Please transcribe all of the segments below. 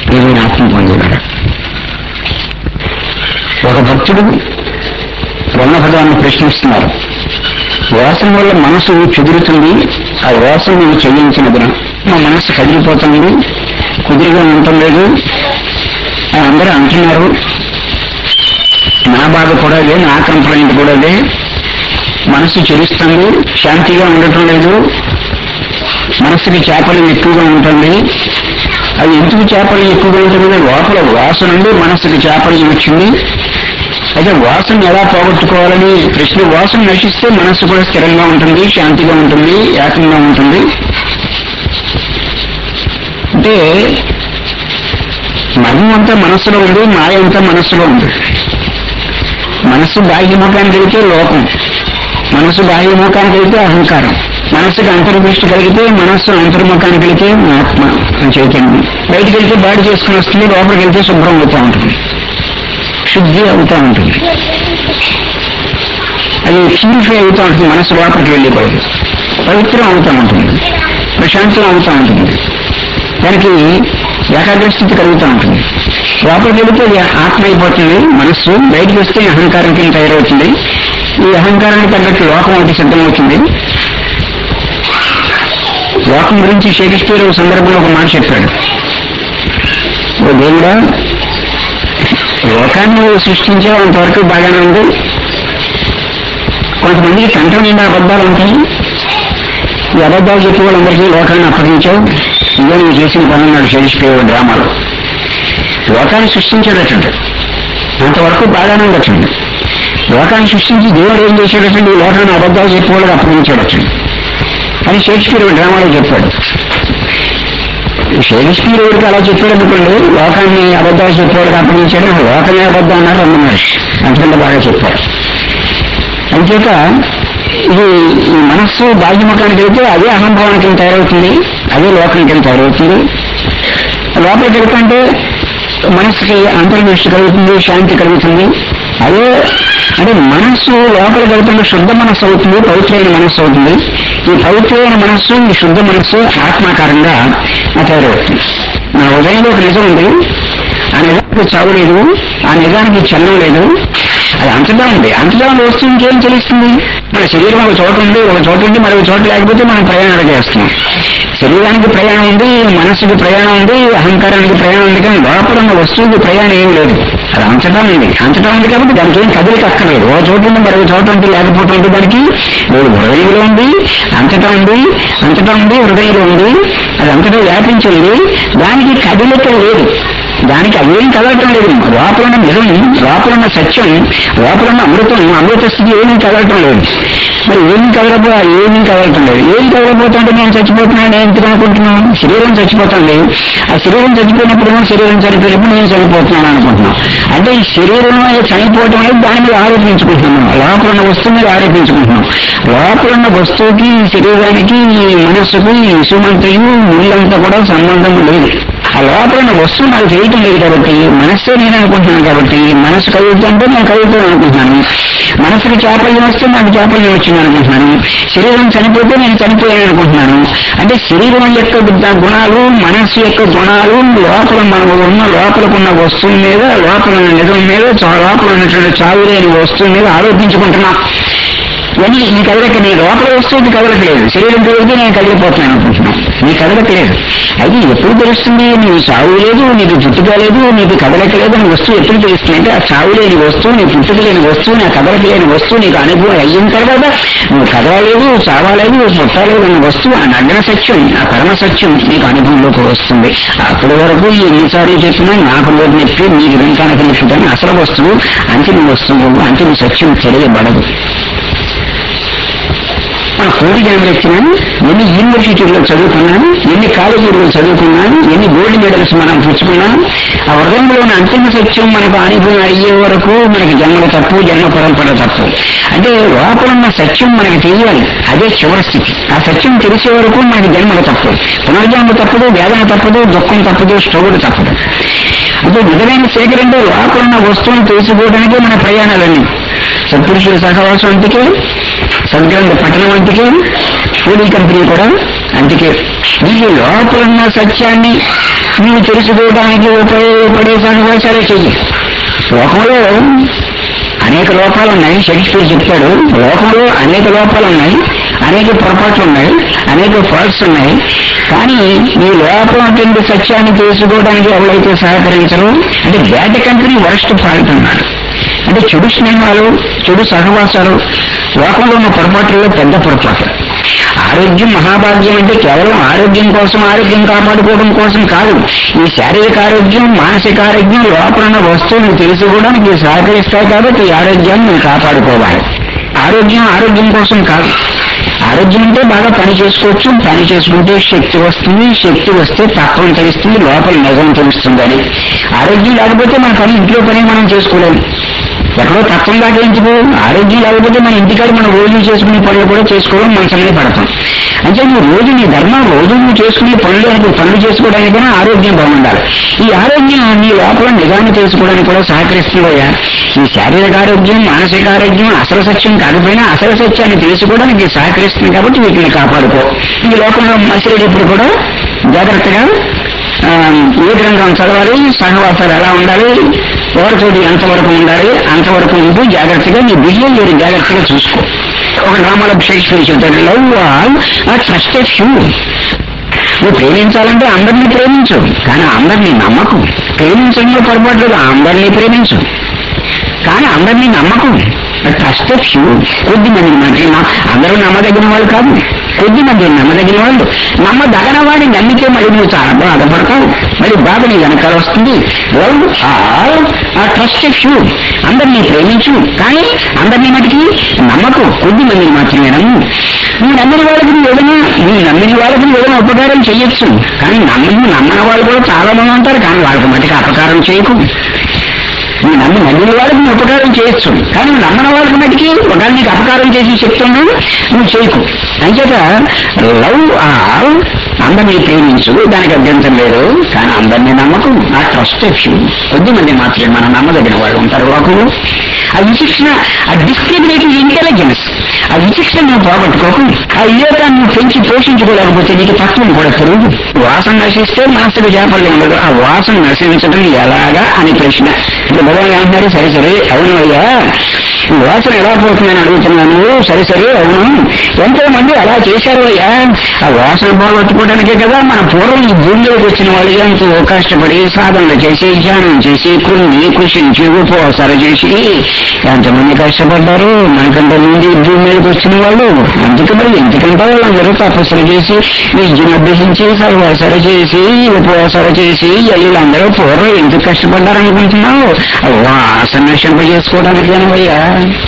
ప్రియమైన ఆత్మ పొందినాడు ఒక భక్తుడు బ్రహ్మ భగవాన్ని ప్రశ్నిస్తున్నారు వాసన వల్ల మనసు చెదురుతుంది ఆ వాసన నేను చెల్లించినదిన మా మనసు కదిలిపోతుంది కుదిరిగా ఉండటం లేదు అని అందరూ అంటున్నారు నా బాధ కూడా అదే నా కంప్లైంట్ కూడా అదే మనసు చెరుస్తుంది శాంతిగా ఉండటం లేదు మనసుకి చేపలు ఎక్కువగా ఉంటుంది అది ఎందుకు చేపలు ఎక్కువగా ఉంటుంది లోపల వాసన నుండి మనసుకి చేపలు వచ్చింది అయితే వాసన ఎలా పోగొట్టుకోవాలని ప్రశ్న వాసన నశిస్తే మనస్సు కూడా స్థిరంగా ఉంటుంది శాంతిగా ఉంటుంది ఏకంగా ఉంటుంది అంటే మర్మం అంతా మనస్సులో ఉంది మాయ అంతా మనస్సులో ఉంది మనస్సు బాహ్యముఖానికి వెళితే లోకం మనస్సు బాహ్యముఖానికి వెళితే అహంకారం మనస్సుకి అంతర్దృష్టి కలిగితే మనస్సు అంతర్ముఖానికి వెళితే ఆత్మ చైతన్యం బయటికి వెళ్తే బాడీ చేసుకుని వస్తుంది లోపలికి వెళ్తే శుభ్రం అవుతూ ఉంటుంది శుద్ధి అవుతూ ఉంటుంది అది ప్యూరిఫై అవుతూ ఉంటుంది మనసు లోపలికి వెళ్ళే కొలది పవిత్రం అవుతూ ఉంటుంది ప్రశాంతం అవుతూ ఉంటుంది దానికి ఏకాగ్ర స్థితి కలుగుతూ ఉంటుంది లోపలికి వెళితే అది ఆత్మ అయిపోతుంది మనస్సు బయటకు వస్తే అహంకారం కింద తయారవుతుంది ఈ అహంకారానికి తగ్గట్టు లోకం ఒకటి సిద్ధమవుతుంది లోకం గురించి షేక్స్పియర్ ఒక సందర్భంలో ఒక మాట చెప్పాడు ఓ దేవుడా లోకాన్ని నువ్వు సృష్టించావు అంతవరకు బాగానే ఉంది కొంతమందికి కంట నిండా అబద్ధాలు ఉంటాయి ఈ అబద్ధాలు చెప్పే వాళ్ళందరికీ లోకాన్ని అప్పగించావు ఇదే నువ్వు చేసిన పని అన్నాడు షేక్స్పియర్ డ్రామాలో లోకాన్ని సృష్టించాడటండి అంతవరకు బాగానే ఉండొచ్చండి లోకాన్ని సృష్టించి దేవుడు ఏం చేశాడటండి ఈ లోకాన్ని అబద్ధాలు చెప్పే వాళ్ళకి అప్పగించాడటండి అని షేక్స్పియర్ డ్రామాలో చెప్పాడు షేక్స్పియర్ ఎవరికి అలా చెప్పాడు అనుకోండి లోకాన్ని అబద్ధాలు చెప్పేవాడికి అప్పగించాడు లోకమే అబద్ధం అన్నారు అన్నమాట అంతకంటే బాగా చెప్పారు అంచేత ఇది ఈ మనస్సు బాహ్యముఖానికి వెళ్తే అదే అహంభావం కింద తయారవుతుంది అదే లోకం కింద తయారవుతుంది లోపలికి వెళ్తుంటే మనస్సుకి అంతర్దృష్టి కలుగుతుంది శాంతి కలుగుతుంది అదే అంటే మనస్సు లోపలికి వెళ్తున్న శుద్ధ మనస్సు అవుతుంది పవిత్రమైన మనస్సు అవుతుంది ఈ పవిత్రమైన మనస్సు ఈ శుద్ధ మనస్సు ఆత్మాకారంగా తయారవుతుంది నా ఉదయంలో ఒక నిజం ఉంది ఆ నిజానికి చావు లేదు ఆ నిజానికి చలనం లేదు అది అంతటా ఉంది అంతటా ఉన్న వస్తువు ఇంకేం తెలుస్తుంది మన శరీరం ఒక చోట ఉంది ఒక చోట ఉంది మరొక చోట లేకపోతే మనం ప్రయాణాలు చేస్తున్నాం శరీరానికి ప్రయాణం ఉంది మనస్సుకి ప్రయాణం ఉంది అహంకారానికి ప్రయాణం ఉంది కానీ లోపల ఉన్న వస్తువుకి ప్రయాణం ఏం లేదు అది అంతటా ఉంది అంతటా ఉంది కాబట్టి దానికి ఏం కదలిక అక్కర్లేదు ఓ చోట ఉంది మరొక చోట ఉంది లేకపోతే ఉంది దానికి లేదు హృదయంలో ఉంది అంతటా ఉంది అంతటా ఉంది హృదయంలో ఉంది అది అంతటా వ్యాపించింది దానికి కదలిక లేదు దానికి అవేం కదలటం లేదు లోపల ఉన్న నిజం లోపల ఉన్న సత్యం లోపల ఉన్న అమృతం అమృత స్థితి ఏమీ కదలటం లేదు మరి ఏమీ కదలబో ఏమీ కదలటం లేదు ఏం కదలబోతుంటే నేను చచ్చిపోతున్నాను నేను ఎందుకు అనుకుంటున్నాను శరీరం చచ్చిపోతుంది ఆ శరీరం చచ్చిపోయినప్పుడు శరీరం చనిపోయినప్పుడు నేను చనిపోతున్నాను అనుకుంటున్నాను అంటే ఈ శరీరం చనిపోవటం అనేది దాని మీద ఆరోపించుకుంటున్నాం లోపల ఉన్న వస్తువు మీద ఆరోపించుకుంటున్నాం లోపల ఉన్న వస్తువుకి ఈ శరీరానికి ఈ మనస్సుకు ఈ సుమంత్రియు ముళ్ళంతా కూడా సంబంధం లేదు ఆ లోపల ఉన్న వస్తువు నాకు చేయటం లేదు కాబట్టి మనస్సే నేను అనుకుంటున్నాను కాబట్టి మనసు కలుగుతుంటే నేను కలుగుతాను అనుకుంటున్నాను మనసుకి చాపల్యం వస్తే నాకు చాపల్యం వచ్చింది అనుకుంటున్నాను శరీరం చనిపోతే నేను చనిపోయాను అనుకుంటున్నాను అంటే శరీరం యొక్క గుణాలు మనస్సు యొక్క గుణాలు లోపల మనం ఉన్న లోపలకున్న వస్తువు మీద లోపల ఉన్న నిజం మీద చా- లోపల ఉన్నటువంటి చావు లేని వస్తువు మీద ఆరోపించుకుంటున్నాం ఇవన్నీ ఈ కదలక నీ లోపల వస్తువుకి కదలకలేదు శరీరం కదిలితే నేను కదిలిపోతున్నాను అనుకుంటున్నాను నీ కదలకలేదు అది ఎప్పుడు తెలుస్తుంది నీకు చావు లేదు నీకు పుట్టుక లేదు నీకు కదలక లేదు అని వస్తువు ఎప్పుడు తెలుస్తుంది అంటే ఆ చావు లేని వస్తువు నీ పుట్టుక లేని వస్తువు నా కదలక లేని వస్తువు నీకు అనుభవం అయిన తర్వాత నువ్వు కదలలేదు చావలేదు పుట్టలేదు అన్న వస్తువు ఆ నగ్న సత్యం ఆ పరమ సత్యం నీకు అనుభవంలోకి వస్తుంది అప్పటి వరకు ఎన్నిసార్లు చెప్పినా నాకు నోరు నొప్పి నీకు వెంకానికి నొప్పి అసలు వస్తువు అంతిమ వస్తువు అంతిమ సత్యం తెలియబడదు మన కోటి జన్మలు ఎక్కినాను ఎన్ని యూనివర్సిటీల్లో చదువుకున్నాను ఎన్ని కాలేజీల్లో చదువుకున్నాను ఎన్ని గోల్డ్ మెడల్స్ మనం పుచ్చుకున్నాం ఆ హృదయంలో ఉన్న అంతిమ సత్యం మనకు అనుభవం అయ్యే వరకు మనకి జన్మల తప్పు జన్మ పరంపర తప్పు అంటే లోపల ఉన్న సత్యం మనకి తెలియాలి అదే చివరి స్థితి ఆ సత్యం తెలిసే వరకు మనకి జన్మల తప్పు పునర్జన్మ తప్పదు వేదన తప్పదు దుఃఖం తప్పదు స్టోగుడు తప్పదు అంటే నిజమైన సేకరంలో లోపల ఉన్న వస్తువును తెలుసుకోవడానికే మన ప్రయాణాలన్నీ సత్పురుషుల సహవాసం అంతకే సద్గ్రంథ పట్టణం అంతకే కూలీ కంపెనీ కూడా అందుకే ఈ లోపల ఉన్న సత్యాన్ని నువ్వు తెలుసుకోవడానికి ఉపయోగపడే సహవాసాలే చెయ్యి లోకంలో అనేక లోపాలు ఉన్నాయి షేక్స్పియర్ చెప్పాడు లోకంలో అనేక లోపాలు ఉన్నాయి అనేక పొరపాట్లు ఉన్నాయి అనేక ఫాల్ట్స్ ఉన్నాయి కానీ ఈ లోపం అటువంటి సత్యాన్ని తెలుసుకోవడానికి ఎవరైతే సహకరించరు అంటే బ్యాడ్ కంపెనీ వరస్ట్ ఫాల్ట్ అన్నాడు అంటే చెడు స్నేహాలు చెడు సహవాసాలు లోకంలో ఉన్న పొరపాట్లలో పెద్ద పొరపాటు ఆరోగ్యం మహాభాగ్యం అంటే కేవలం ఆరోగ్యం కోసం ఆరోగ్యం కాపాడుకోవడం కోసం కాదు ఈ శారీరక ఆరోగ్యం మానసిక ఆరోగ్యం లోపల ఉన్న వస్తువులను తెలుసుకోవడానికి సహకరిస్తాయి కాబట్టి ఈ ఆరోగ్యాన్ని మనం కాపాడుకోవాలి ఆరోగ్యం ఆరోగ్యం కోసం కాదు ఆరోగ్యం అంటే బాగా పని చేసుకోవచ్చు పని చేసుకుంటే శక్తి వస్తుంది శక్తి వస్తే తత్వం తెలుస్తుంది లోపల నిజం తెలుస్తుంది అని ఆరోగ్యం లేకపోతే మన పని ఇంట్లో పని మనం చేసుకోలేము ఎక్కడో తత్వం దాకా ఎందుకు ఆరోగ్యం లేకపోతే మన ఇంటికాడ మనం రోజు చేసుకునే పనులు కూడా చేసుకోవడం మన సమయం పడతాం అంటే నువ్వు రోజు నీ ధర్మం రోజు నువ్వు చేసుకునే పనులు అంటే పనులు చేసుకోవడానికైనా ఆరోగ్యం బాగుండాలి ఈ ఆరోగ్యం నీ లోపల నిజాన్ని తెలుసుకోవడానికి కూడా సహకరిస్తుందయ్యా ఈ శారీరక ఆరోగ్యం మానసిక ఆరోగ్యం అసలు సత్యం కాకపోయినా అసలు సత్యాన్ని తెలుసుకోవడానికి ఇది సహకరిస్తుంది కాబట్టి వీటిని కాపాడుకో ఈ లోకంలో మసిలేటప్పుడు కూడా జాగ్రత్తగా ఆ, ఏ గ్రంథం చదవాలి సహవాసాలు ఎలా ఉండాలి ఎవరితోటి ఎంతవరకు ఉండాలి అంతవరకు ఉంటూ జాగ్రత్తగా నీ బిహేవియర్ జాగ్రత్తగా చూసుకో ఒక డ్రామాలో షేక్స్పియర్ చెప్తాడు లవ్ ఆల్ ట్రస్టెడ్ యూ నువ్వు ప్రేమించాలంటే అందరినీ ప్రేమించు కానీ అందరినీ నమ్మకు ప్రేమించడంలో పొరపాటు లేదు అందరినీ ప్రేమించు కానీ అందరినీ నమ్మకం ట్రస్ట్ ఆఫ్ యూ కొద్ది మంది మనకి అందరూ నమ్మదగిన వాళ్ళు కాదు కొద్ది మంది నమ్మదగిన వాళ్ళు నమ్మదగిన వాడిని నమ్మితే మళ్ళీ నువ్వు చాలా బాధపడతావు మళ్ళీ బాధ నీ వెనకాల వస్తుంది love all a trust of you అందరినీ ప్రేమించు కానీ అందరినీ మటుకి నమ్మకు కొద్ది మందిని మాత్రమే నమ్ము నువ్వు నమ్మిన వాళ్ళకి నువ్వు ఏదైనా నువ్వు నమ్మిన వాళ్ళకి నువ్వు ఏదైనా ఉపకారం చేయొచ్చు కానీ నమ్మని నమ్మని వాళ్ళు కూడా చాలా మంది ఉంటారు కానీ వాళ్ళకి మటుకు అపకారం చేయకు నువ్వు నమ్మి నమ్మిన వాళ్ళకి నువ్వు ఉపకారం చేయొచ్చు కానీ నువ్వు నమ్మని వాళ్ళకి మటుకి ఒకవేళ నీకు అపకారం చేసి చెప్తున్నా నువ్వు చేయకు అంచేత లవ్ ఆల్ అందరినీ ప్రేమించు దానికి అభ్యంతరం లేదు కానీ అందరినీ నమ్మకం ఆ ట్రస్ట్ కొద్ది మంది మాత్రమే మనం నమ్మదగిన వాళ్ళు ఉంటారు లోకంలో ఆ విశిక్షణ ఆ డిస్క్రిమినేటివ్ ఇంటెలిజెన్స్ ఆ విశిక్షణ నువ్వు పోగొట్టుకోకు ఆ వివేకాన్ని నువ్వు పెంచి పోషించుకోలేకపోతే నీకు తత్వం కూడా పెరుగు వాసన నశిస్తే మనసుకు చేపలు ఉండదు ఆ వాసన నశించడం ఎలాగా అని ప్రశ్న ఇప్పుడు భగవాన్ ఏమంటున్నారు సరే సరే అవును అయ్యా ఈ వాసన ఎలా పోతుందని అడుగుతున్నాను సరే సరే అవును ఎంతో మంది అలా చేశారు అయ్యా ఆ వాసన పోగొట్టుకోవడానికే కదా మన పూర్వం ఈ భూమిలోకి వచ్చిన వాళ్ళు ఎంతో కష్టపడి సాధనలు చేసి ధ్యానం చేసి కొన్ని కృషించి ఉపవాసాలు చేసి ఎంతమంది కష్టపడ్డారు మనకంటే ముందు ఈ భూమి మీదకి వచ్చిన వాళ్ళు అందుకే మరి ఎందుకంటే వాళ్ళందరూ తపస్సులు చేసి విద్యను అభ్యసించి సర్వాసాలు చేసి ఉపవాసాలు చేసి వీళ్ళందరూ పూర్వం ఎందుకు కష్టపడ్డారు అనుకుంటున్నావు ఆ వాసన నశింపజేసుకోవడానికి అయ్యా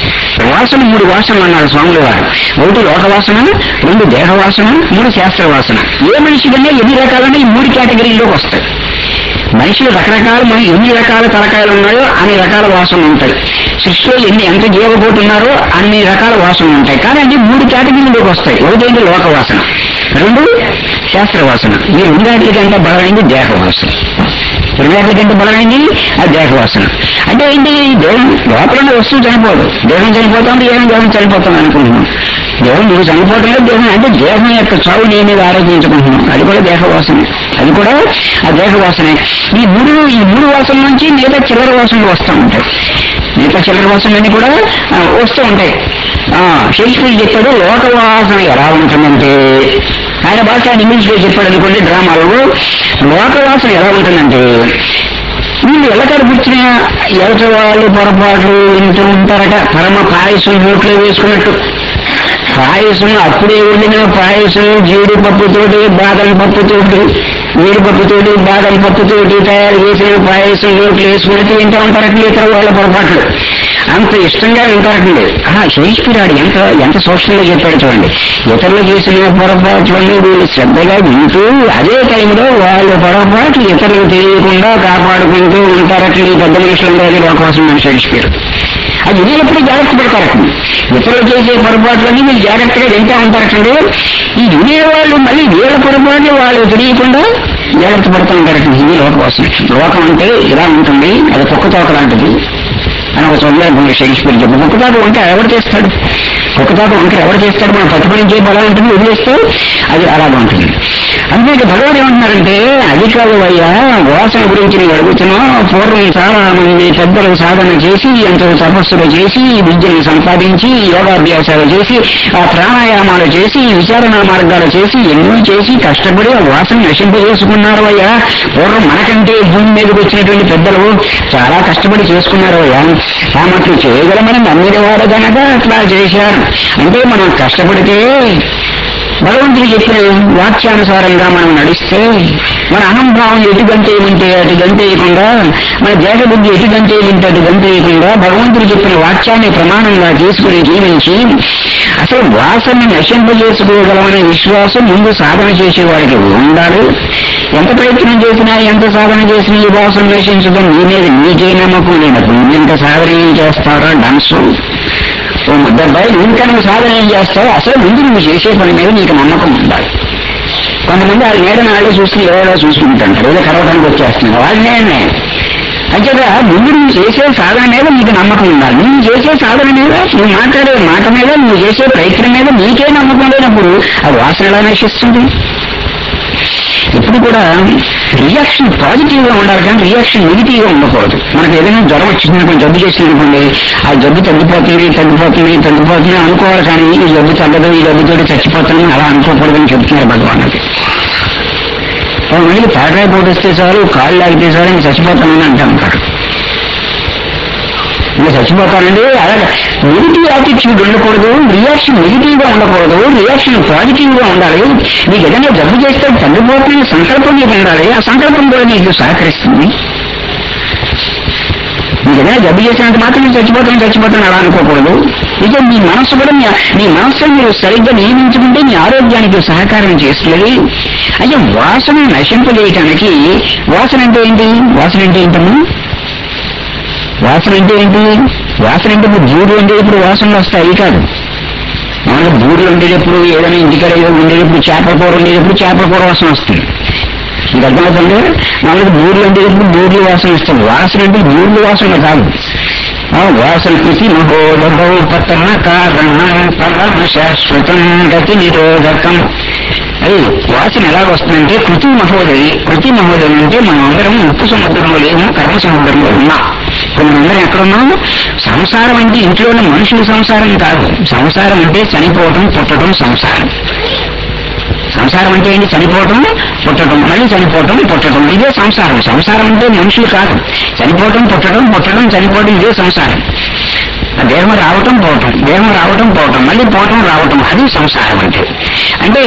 వాసన మూడు వాసనలు అన్నారు స్వాములు వారు ఒకటి లోక వాసన రెండు దేహ వాసన మూడు శాస్త్ర వాసన ఏ మనిషికన్నా ఎన్ని రకాలైన ఈ మూడు కేటగిరీలోకి వస్తాయి మనిషిలో రకరకాల మన ఎన్ని రకాల తలకాయలు ఉన్నాయో అన్ని రకాల వాసనలు ఉంటాయి సృష్టిలో ఎన్ని ఎంత జీవకోటి ఉన్నారో అన్ని రకాల వాసనలు ఉంటాయి కానీ అన్ని మూడు కేటగిరీలోకి వస్తాయి ఒకటేంటి లోక వాసన రెండు శాస్త్ర వాసన ఈ రెండాటి కంటే బలమైంది దేహ వాసన రెండాటి కంటే బలమైంది ఆ దేహ వాసన అంటే ఏంటి దేహం లోపల ఉన్న వస్తువు చనిపోదు దేహం చనిపోతుంది దేహం దేహం చనిపోతుంది అనుకుంటున్నాం దేహం నువ్వు చనిపోవటంలో దేహం అంటే దేహం యొక్క చావు నీ మీద ఆరోగ్యించుకుంటున్నాం అది కూడా దేహ వాసన అది కూడా ఆ దేహ వాసనే ఈ మూడు ఈ మూడు వాసన నుంచి మిగతా చిల్లర వాసనలు వస్తూ ఉంటాయి మిగతా చిల్లర వాసనలన్నీ కూడా ఆ, వస్తూ ఉంటాయి ఆ, షేక్స్పియర్ చెప్పాడు లోక వాసన ఎలా ఉంటుందంటే ఆయన భాష ఆయన ఇంగ్లీష్లో చెప్పాడు అనుకోండి డ్రామాలలో లోక వాసన ఎలా ఉంటుందంటే వీళ్ళు ఎల్లకాడ కూర్చున్న ఎవరి వాళ్ళు పొరపాట్లు వింటూ ఉంటారట పరమ పాయసం నోట్లో వేసుకున్నట్టు పాయసం అప్పుడే వండిన పాయసం జీడిపప్పుతోటి బాదం పప్పుతోటి జీడిపప్పుతోటి బాదం పప్పుతోటి తయారు చేసిన పాయసం నోట్లు వేసుకున్నట్టు వింటూ ఉంటారట ఇతర వాళ్ళ పొరపాట్లు అంత ఇష్టంగా వింటారటండి ఆ షేక్స్పియర్ ఎంత ఎంత సూక్ష్మంగా చెప్పాడు చూడండి ఇతరులు చేసిన పొరపాట్లన్నీ వీళ్ళు శ్రద్ధగా వింటూ అదే టైంలో వాళ్ళ పొరపాట్లు ఇతరులకు తెలియకుండా కాపాడుకుంటూ ఉంటారట ఈ పెద్ద మనుషులందరూ అది ఒక కోసం మన షేక్స్పియర్ అది వినేటప్పుడు జాగ్రత్త పడతారటండి ఇతరులు చేసే పొరపాట్లన్నీ మీరు జాగ్రత్తగా వింటూ ఉంటారటండి ఈ వినేవాళ్ళు మళ్ళీ వీళ్ళ పొరపాట్లు వాళ్ళు తెలియకుండా జాగ్రత్త పడుతూ ఉంటారటండి ఇది లోకవాసం లోకం అంటే ఇలా ఉంటుంది అది కుక్క తోక లాంటిది అని ఒక సందర్భంలో షేక్స్పియర్ చెప్పి కుక్కతాడు ఉంటే ఎవరు చేస్తాడు కుక్కతాపం వంకర ఎవరు చేస్తాడు మనం పట్టుబడి చేయ బలం ఉంటుంది వదిలేస్తే అది అలాగా ఉంటుంది అందుకే భగవాన్ ఏమంటున్నారంటే అది కాదు అయ్యా వాసన గురించి నేను అడుగుతున్నావు పూర్వం చాలా మంది పెద్దలు సాధన చేసి ఎంతో తపస్సులు చేసి విద్యను సంపాదించి యోగాభ్యాసాలు చేసి ఆ ప్రాణాయామాలు చేసి విచారణ మార్గాలు చేసి ఎన్నో చేసి కష్టపడి ఆ వాసన నశింపజేసుకున్నారు అయ్యా పూర్వం మనకంటే భూమి మీదకి వచ్చినటువంటి పెద్దలు చాలా కష్టపడి చేసుకున్నారు అయ్యా తామట్లు చేయగలమని నమ్మిన వారు కనుక అట్లా చేశారు అంటే మనం కష్టపడితే భగవంతుడు చెప్పిన వాక్యానుసారంగా మనం నడిస్తే మన అహంభావం ఎటు గంటేయమంటే అటు గంటేయకుండా మన దేహబుద్ధి ఎటు గంటేయమంటే అటు గంటేయకుండా భగవంతుడు చెప్పిన వాక్యాన్ని ప్రమాణంగా తీసుకుని జీవించి అసలు వాసనని నశింపజేసుకోగలమనే విశ్వాసం ముందు సాధన చేసేవాడికి ఉండాలి ఎంత ప్రయత్నం చేసినా ఎంత సాధన చేసినా ఈ వాసన నశించడం నీ మీద నీకే నమ్మకం లేనప్పుడు నువ్వు ఎంత సాధన ఏం చేస్తావరా డాన్సు ఓ ముద్దబ్బాయి ఇంకా నువ్వు సాధన ఏం చేస్తావు అసలు ముందు నువ్వు చేసే పని మీద నీకు నమ్మకం ఉండాలి కొంతమంది ఆ నేడ నాడే చూసి ఎవరో చూసుకుంటుంటారు ఏదో కరవటానికి వచ్చేస్తున్నారు వాళ్ళ నేనే అంచేత ముందు నువ్వు చేసే సాధన మీద నీకు నమ్మకం ఉండాలి నువ్వు చేసే సాధన మీద నువ్వు మాట్లాడే మాట మీద నువ్వు చేసే ప్రయత్నం మీద నీకే నమ్మకం లేనప్పుడు ఆ వాసన ఎలా నశిస్తుంది ఇప్పుడు కూడా రియాక్షన్ పాజిటివ్ గా ఉండాలి కానీ రియాక్షన్ నెగిటివ్ గా ఉండకూడదు మనకి ఏదైనా జ్వరం వచ్చిందనుకోండి జబ్బు చేసిందనుకోండి ఆ జబ్బు తగ్గిపోతుంది తగ్గిపోతుంది తగ్గిపోతుంది అనుకోవాలి కానీ ఈ జబ్బు తగ్గదు ఈ జబ్బుతో చచ్చిపోతాను అలా అనుకోకూడదని చెప్తున్నారు భగవానుడికి కొంతమందికి తలకాయ పోటొస్తే చాలు కాళ్ళు లాగితే చాలు ఇంక చచ్చిపోతానని అంటూ ఉంటారు ఇంకా చచ్చిపోతానండి అలాగే నెగిటివ్ యాటిట్యూడ్ ఉండకూడదు రియాక్షన్ నెగిటివ్ గా ఉండకూడదు రియాక్షన్ పాజిటివ్ గా ఉండాలి నీకు ఏదైనా జబ్బు చేస్తే తగ్గిపోతున్న సంకల్పం నీకు ఉండాలి ఆ సంకల్పం కూడా నీకు సహకరిస్తుంది నీకు ఏదైనా జబ్బు చేసినంత మాత్రం నేను చచ్చిపోతాను చచ్చిపోతాను అలా అనుకోకూడదు ఇక మీ మనస్సు కూడా మీ మీ మనస్సు మీరు సరిగ్గా నియమించుకుంటే మీ ఆరోగ్యానికి సహకారం చేస్తుంది అయితే వాసన నశింపజేయటానికి వాసన అంటే ఏంటి వాసన అంటే ఏంటమ్మా వాసన అంటే ఏంటి వాసన అంటే ఇప్పుడు బూడు ఉండేటప్పుడు వాసనలు వస్తాయి అవి కాదు మామూలుగా బూడులు ఉండేటప్పుడు ఏదైనా ఇంటికాడ ఏదో ఉండేటప్పుడు చేపల కూర ఉండేటప్పుడు చేపల కూర వాసన వస్తుంది మీకు అర్థమవుతుంది మామూలుగా బూర్లు ఉండేటప్పుడు బూర్లు వాసన వస్తుంది వాసన అంటే బూర్లు వాసన కాదు ఆ వాసన కృతి మహోదభౌ పతన కారణ పరమ శాశ్వతం గతి నిరోధకం అది వాసన ఎలా వస్తుందంటే కృతి మహోదయి కృతి మహోదయం అంటే మనం అందరం ఉప్పు సముద్రంలో లేము కర్మ సముద్రంలో ఉన్నాం ఇప్పుడు మనందరం ఎక్కడున్నాం సంసారం అంటే ఇంట్లో ఉన్న మనుషుల సంసారం కాదు సంసారం అంటే చనిపోవటం పుట్టడం సంసారం సంసారం అంటే ఏంటి చనిపోవటం పుట్టడం మళ్ళీ చనిపోవటం పుట్టడం ఇదే సంసారం సంసారం అంటే మనుషులు కాదు చనిపోవటం పుట్టడం పుట్టడం చనిపోవడం ఇదే సంసారం ఆ దేహం రావటం పోవటం దేహం రావటం పోవటం మళ్ళీ పోవటం రావటం అది సంసారం అంటే అంటే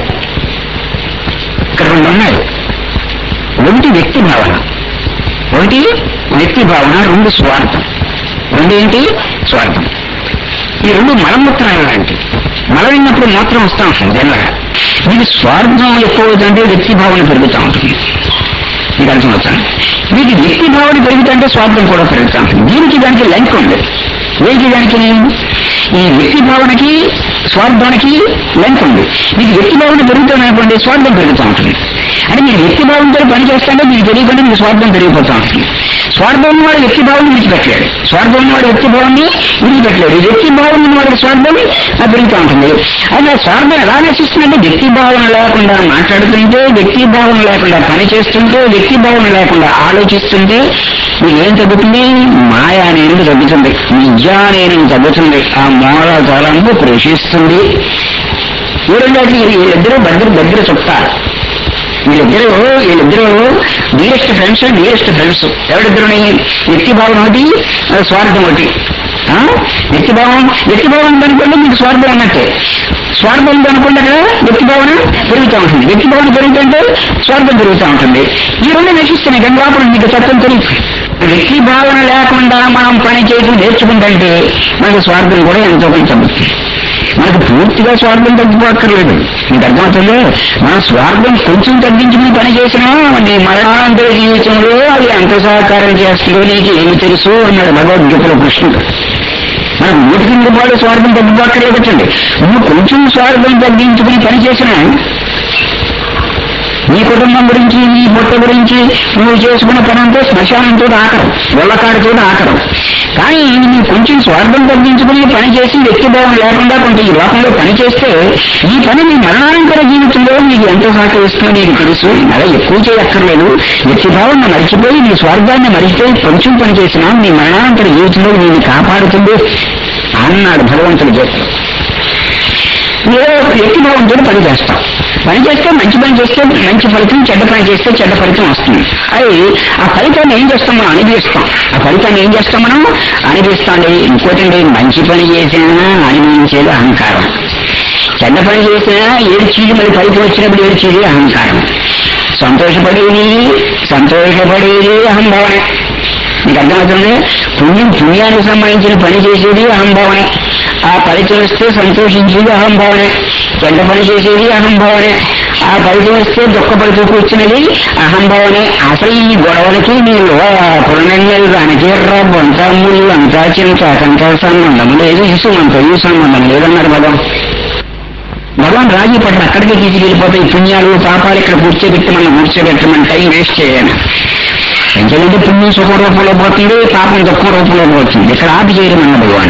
ఇక్కడ రెండు ఉన్నాయి ఒకటి వ్యక్తి భావన ఒకటి వ్యక్తి భావన రెండు స్వార్థం రెండు ఏంటి స్వార్థం ఈ రెండు మలమూత్రాలు లాంటి మల విన్నప్పుడు మూత్రం వస్తూ ఉంటుంది జనరల్గా మీకు స్వార్థం ఎక్కువైందంటే వ్యక్తి భావన పెరుగుతూ ఉంటుంది మీకు అర్థమవుతాను మీకు వ్యక్తి భావన పెరుగుతుంటే స్వార్థం కూడా పెరుగుతూ ఉంటుంది దీనికి దానికి లింక్ ఉంది ఏంటి దానికి ఈ వ్యక్తి భావనకి స్వార్థానికి లింక్ ఉంది మీకు వ్యక్తి భావన పెరుగుతుందనుకోండి స్వార్థం పెరుగుతూ ఉంటుంది అంటే మీరు వ్యక్తి భావంతో పని చేస్తుంటే మీకు తెలియకుండా మీకు స్వార్థం పెరిగిపోతూ ఉంటుంది స్వార్థం ఉన్నవాడు వ్యక్తి భావాన్ని విడిచిపెట్టలేడు స్వార్థం ఉన్నవాడు వ్యక్తి భావాన్ని విడిచిపెట్టలేడు వ్యక్తి భావం ఉన్నవాడి స్వార్థం అది పెరుగుతూ ఉంటుంది అయితే ఆ స్వార్థం ఎలా నశిస్తుందంటే వ్యక్తి భావన లేకుండా మాట్లాడుతుంటే వ్యక్తి భావన లేకుండా పని చేస్తుంటే వ్యక్తి భావన లేకుండా ఆలోచిస్తుంటే మీకు ఏం తగ్గుతుంది మాయా నేను తగ్గుతుంది నిజా నేను తగ్గుతుంది ఆ మోడ తలంపు ప్రవేశిస్తుంది ఈ రెండాటికి వీళ్ళిద్దరూ దగ్గర దగ్గర చుట్టారు వీళ్ళిద్దరూ వీళ్ళిద్దరూ నీరెస్ట్ ఫ్రెండ్స్ నీరెస్ట్ ఫ్రెండ్స్ ఎవరిద్దరుని వ్యక్తి భావన ఒకటి ఆ, స్వార్థం ఒకటి ఆ? వ్యక్తి భావం వ్యక్తి భావం ఉందనుకోండి మీకు స్వార్థం ఉన్నట్టే స్వార్థం ఉందనుకోండి అక్కడ వ్యక్తి భావన పెరుగుతూ ఉంటుంది వ్యక్తి భావన పెరుగుతుంటే స్వార్థం పెరుగుతూ ఉంటుంది ఈ రెండు నశిస్తున్నాయి కానీ లోపల మీకు చట్టం తెలియదు వ్యక్తి భావన లేకుండా మనం పని చేయడం నేర్చుకుంటే మనకు స్వార్థం కూడా ఎంతో కొంచెం తగ్గుతుంది మనకు పూర్తిగా స్వార్థం తగ్గిపోక్కర్లేదు మీకు అర్థమవుతుంది మన స్వార్థం కొంచెం తగ్గించుకుని పని చేసినా నీ మరణాంతర జీవితంలో అది ఎంత సహకారం చేస్తుందో నీకు ఏమి తెలుసు అన్నాడు భగవద్గీతలో కృష్ణుడు మనకు నూటికి నూరు పాటు స్వార్థం తగ్గిపోక్కర్లేదటండి నువ్వు కొంచెం స్వార్థం తగ్గించుకుని పని చేసినా నీ కుటుంబం గురించి నీ బుట్ట గురించి నువ్వు చేసుకున్న పనంతో శ్మశానంతో ఆకరం ఒళ్ళకాడితో ఆకరం కానీ నువ్వు కొంచెం స్వార్థం తగ్గించుకుని పని చేసి వ్యక్తిభావం లేకుండా కొంత ఈ లోకంలో పని చేస్తే ఈ పని నీ మరణానంతర జీవితంలో నీకు ఎంత సహకరిస్తుందో నీకు తెలుసు అలా ఎక్కువ చేయక్కర్లేదు వ్యక్తిభావం మరిచిపోయి నీ స్వార్థాన్ని మరిచిపోయి కొంచెం పని చేసినా నీ మరణానంతర జీవితంలో నేను కాపాడుతుంది అన్నాడు భగవంతుడు చెప్పు ఏదో ఒక వ్యక్తిభావంతో పని చేస్తాం పని చేస్తే మంచి పని చేస్తే మంచి ఫలితం చెడ్డ పని చేస్తే చెడ్డ ఫలితం వస్తుంది అది ఆ ఫలితాన్ని ఏం చేస్తాం మనం అనుభవిస్తాం ఆ ఫలితాన్ని ఏం చేస్తాం మనం అనుభవిస్తాండి ఇంకోటండి మంచి పని చేసినా అనుభవించేది అహంకారం చెడ్డ పని చేసినా ఏడు చీజు మళ్ళీ ఫలితం వచ్చినప్పుడు ఏడు చీజు అహంకారం సంతోషపడేది సంతోషపడేది అహంభావనే మీకు అర్థమవుతుంది పుణ్యం పుణ్యానికి సంబంధించిన పని చేసేది అహంభావనే ఆ ఫలితం వస్తే సంతోషించేది అహంభావనే చెడ్డ పని చేసేది అహంభావనే ఆ ఫలితం వస్తే దుఃఖపడుతూ కూర్చున్నది అహంభావనే అసలు ఈ గొడవలకి మీరు పురణ్యాలు అనకీర్రా బొంతమ్ములు అంతా చింత కంత సంబంధం లేదు ఇసుమంత ఈ సంబంధం లేదన్నారు భగవాన్ భగవాన్ రాజీ పడ్డ అక్కడికే తీసుకెళ్ళిపోతాయి పుణ్యాలు పాపాలు ఇక్కడ కూర్చోబెట్టి మనం కూర్చోబెట్టమని టైం వేస్ట్ చేయాలి ఎందుకంటే పుణ్యం సుఖ రూపంలో పోతుంది పాపం తక్కువ రూపంలో పోతుంది ఇక్కడ ఆపి చేయడం అన్న భగవాన్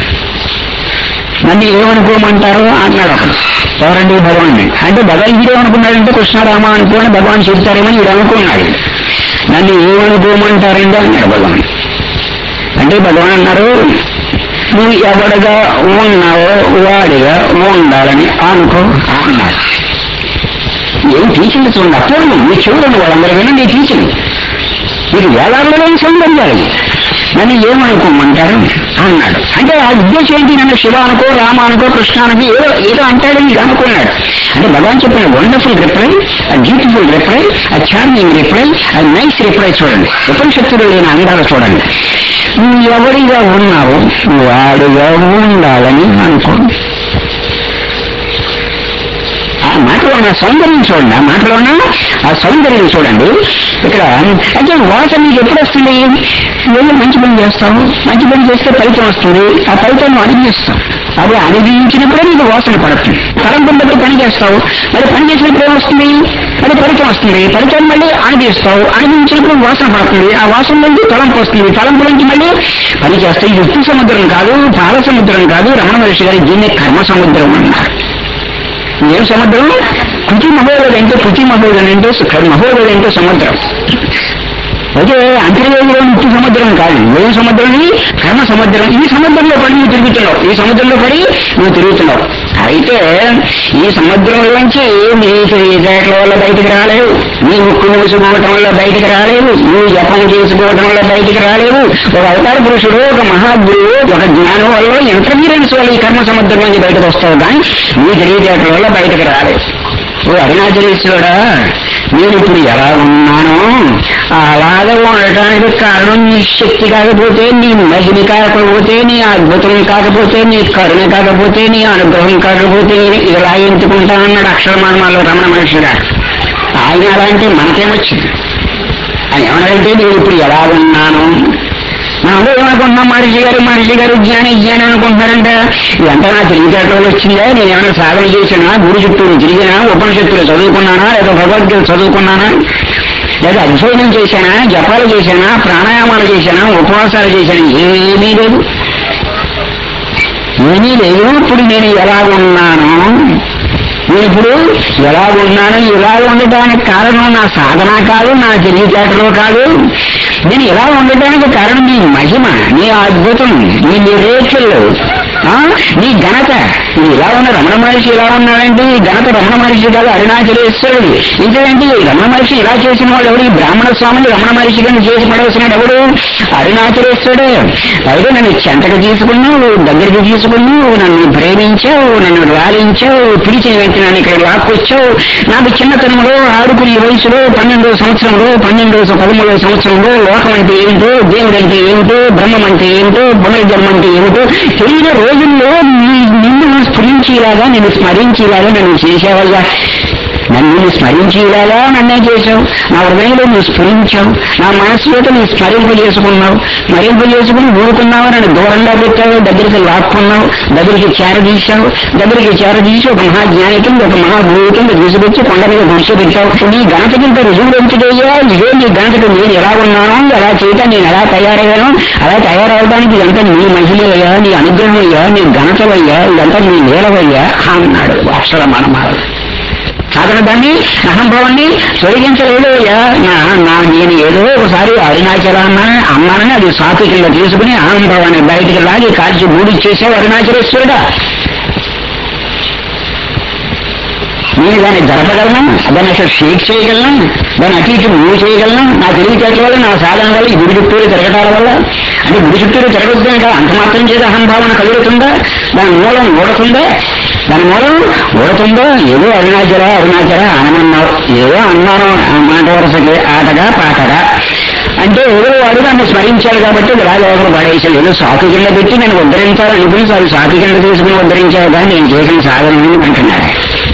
నన్ను ఏమనుకోమంటారు అన్నాడు ఒకడు ఎవరండి భగవాన్ అంటే భగవద్గీత ఏమనుకున్నాడంటే కృష్ణారామ అనుకోని భగవాన్ చెప్తారేమని వీడు అనుకున్నాడు నన్ను ఏమనుకోమంటారండి అన్నాడు భగవాన్ అంటే భగవాన్ అన్నారు నువ్వు ఎవడగా ఉన్నావో వాడిగా ఉండాలని అనుకో అన్నాడు ఏం టీచింగ్ చూడండి అప్పుడు మీ చూడండి వాళ్ళందరూ వినండి ఈ టీచింగ్ ఇది వేదాల్లో సౌందర్యాలు నన్ను ఏమనుకోమంటారు అన్నాడు అంటే ఆ ఉద్దేశం ఏంటి నన్ను శివ అనుకో రామ అనుకో కృష్ణ అనుకో ఏదో ఏదో అంటాడు ఇది అనుకున్నాడు అంటే భగవాన్ చెప్పిన వండర్ఫుల్ రిప్లై ఆ బ్యూటిఫుల్ రిప్లై ఆ చార్మింగ్ రిప్లై ఆ నైస్ రిప్లై చూడండి ఉపనిషత్తులు లేని అందాలు చూడండి నువ్వు ఎవరిగా ఉన్నావో వాడుగా ఉండాలని అనుకో ఆ మాటలో ఉన్న సౌందర్యం చూడండి ఆ మాటలో ఉన్న ఆ సౌందర్యం చూడండి ఇక్కడ అయితే వాసన నీకు ఎప్పుడు వస్తుంది ఏదో మంచి పని చేస్తావు మంచి పని చేస్తే ఫలితం వస్తుంది ఆ ఫలితం నువ్వు అనుభవిస్తావు అప్పుడు అనుభవించినప్పుడే నీకు వాసన పడుతుంది తలంపుని బట్టి పని చేస్తావు మరి పని చేసినప్పుడు ఏమొస్తుంది మరి ఫలితం వస్తుంది ఫలితాన్ని మళ్ళీ అనుభవిస్తావు అనుభవించినప్పుడు వాసన పడుతుంది ఆ వాసన నుంచి తలంపు వస్తుంది తలంపు నుంచి మళ్ళీ పని చేస్తే ఇది ఉప్పు సముద్రం కాదు పాల సముద్రం కాదు రమణ మహర్షి గారి దీన్ని కర్మ సముద్రం అన్నారు ఏం సముద్రం కుచి మహోదయం అంటే కుచి మహోదయం అంటే సు- మహోదయం అంటే సముద్రం అయితే అంతర్వేదిలో ఉప్పు సముద్రం కాదు ఏం సముద్రం ఇది? కర్మ సముద్రం ఈ సముద్రంలో పడి నువ్వు తిరుగుతున్నావు ఈ సముద్రంలో పడి నువ్వు తిరుగుతున్నావు అయితే ఈ సముద్రంలోంచి నీ తెలివితేటల వల్ల బయటికి రాలేవు నీ ముక్కు మూసుకోవటం వల్ల బయటికి రాలేవు నువ్వు జపం చేసుకోవటం వల్ల బయటికి రాలేవు ఒక అవతార పురుషుడు ఒక మహాగురువు ఒక జ్ఞానం వల్ల ఇంటర్మీడియట్స్ వల్ల ఈ కర్మ సముద్రం నుంచి బయటకు వస్తావు కానీ నీ తెలివితేటల వల్ల బయటకు రాలేవు ఓ అరుణాచలేశ్వరుడా నేను ఇప్పుడు ఎలా ఉన్నానో అలాగే ఉండటానికి కారణం నీ శక్తి కాకపోతే నీ మహిమ కాకపోతే నీ అద్భుతం కాకపోతే నీ కరుణ కాకపోతే నీ అనుగ్రహం కాకపోతే ఇలా ఎంచుకుంటానన్నాడు అక్షరమానమాలో రమణ మహర్షి గారు ఆయన అలా అంటే మనకేమొచ్చింది ఆయన ఏమన్నాడంటే నేను ఇప్పుడు ఎలా ఉన్నాను మనం ఏమనుకుంటున్నాం మహర్షి గారు మహర్షి గారు జ్ఞాని జ్ఞాని అనుకుంటున్నారంట ఇదంతా నా తెలివితేటలు వచ్చిందా నేను ఏమైనా సాధన చేసినా గురు చుట్టూరు తిరిగినా ఉపనిషత్తులు చదువుకున్నానా లేదా భగవద్గీత చదువుకున్నానా లేదా అధ్యయనం చేశానా జపాలు చేశానా ప్రాణాయామాలు చేశానా ఉపవాసాలు చేశానా ఏమీ లేదు ఏమీ లేదు ఇప్పుడు నేను ఎలా ఉన్నాను నేను ఇప్పుడు ఎలా ఉన్నాను ఇలా ఉండటానికి కారణం నా సాధన కాదు నా తెలివితేటలు కాదు నేను ఇలా ఉండటానికి కారణం నీ మహిమ నీ అద్భుతం నీ నిరేక్షలు నీ ఘనత నువ్వు ఇలా ఉన్న రమణ మహర్షి ఇలా ఉన్నాడంటే ఈ ఘనత రమణ మహర్షి కాదు అరుణాచలేశ్వరుడు ఎందుకంటే ఈ రమణ మహర్షి ఇలా చేసిన వాడు ఎవడు ఈ బ్రాహ్మణ స్వామిని రమణ మహర్షి కింద చేసి పడవలసిన ఎవడు అరుణాచలేశ్వరుడే అయితే నన్ను చెంతకు తీసుకున్నావు దగ్గరికి తీసుకున్నావు నన్ను ప్రేమించావు నన్ను లాలించావు పిలిచిన వెంటనే నన్ను ఇక్కడ లాక్కొచ్చావు నాకు చిన్నతనంలో ఆడుకునే వయసులో పన్నెండో సంవత్సరంలో పన్నెండో పదమూడో సంవత్సరంలో లోకం అంటే ఏమిటో దేవుడు అంటే ఏమిటో బ్రహ్మం అంటే ఏమిటో పునర్జన్మ అంటే ఏమిటో తెలియని రోజుల్లో నీ- నిన్ను స్ఫురించేలాగా నిన్ను స్మరించేలాగా నన్ను చేసేవయ్యా నన్ను నువ్వు స్మరించేలాగా నన్నే చేశావు నా హృదయంలో నువ్వు స్ఫురించావు నా మనసులో నువ్వు స్మరింపు చేసుకున్నావు స్మరింపు చేసుకుని ఊరుకున్నావు నన్ను దూరంగా పెట్టావు దగ్గరికి లాక్కున్నావు దగ్గరికి చేరదీశావు దగ్గరికి చేరదీసి ఒక మహాజ్ఞాని కింద ఒక మహాగురువు కింద తీసుకొచ్చి కొండ మీద కూర్చోబెట్టావు నీ గణతకింత రుజువు పెంచుదయ్యా ఇదే నీ గణతకు నేను ఎలా ఉన్నాను ఎలా చేయటం నేను ఎలా తయారయ్యాను అలా తయారవడానికి ఇదంతా నీ మహిళయ్యా నీ అనుగ్రహమయ్యా నీ ఘనతవయ్యా ఇదంతా నీ నీలవయ్యా అన్నాడు అక్షర మనమాలు సాధన దాన్ని అహంభావాన్ని తొలగించలేదు అయ్యా నా నా నేను ఏదో ఒకసారి అరుణాచల అన్నాను అమ్మానని అది సాకు కింద తీసుకుని అహంభావాన్ని బయటికి లాగి కాల్చి మూడిచ్చేసావు అరుణాచలేశ్వరుడా నేను దాన్ని జరపగలను దాన్ని అసలు షేక్ చేయగలను దాన్ని అటు ఇటు మూవ్ చేయగలను నా తెలివితేటల వల్ల నా సాధన వల్ల ఈ గుడి చుట్టూరు తిరగటాల వల్ల అంటే గుడి చుట్టూరు తిరగొద్దని కదా అంత మాత్రం చేత అహంభావన కలుగుతుందా దాని మూలం ఊడుతుందా దాని మూలం ఊడుతుందో ఏదో అరుణాచల అరుణాచల అనమన్నావు ఏదో అన్నాను ఆ మాట వరుసకి ఆటగా పాటగా అంటే ఏదో వాడు నన్ను స్మరించాడు కాబట్టి రాజోగం పడేసాడు ఏదో సాకు కింద పెట్టి నేను ఉద్ధరించాలనుకుని అది సాకు కింద తీసుకుని ఉద్ధరించావు కానీ నేను చేసిన సాధన అంటున్నాడు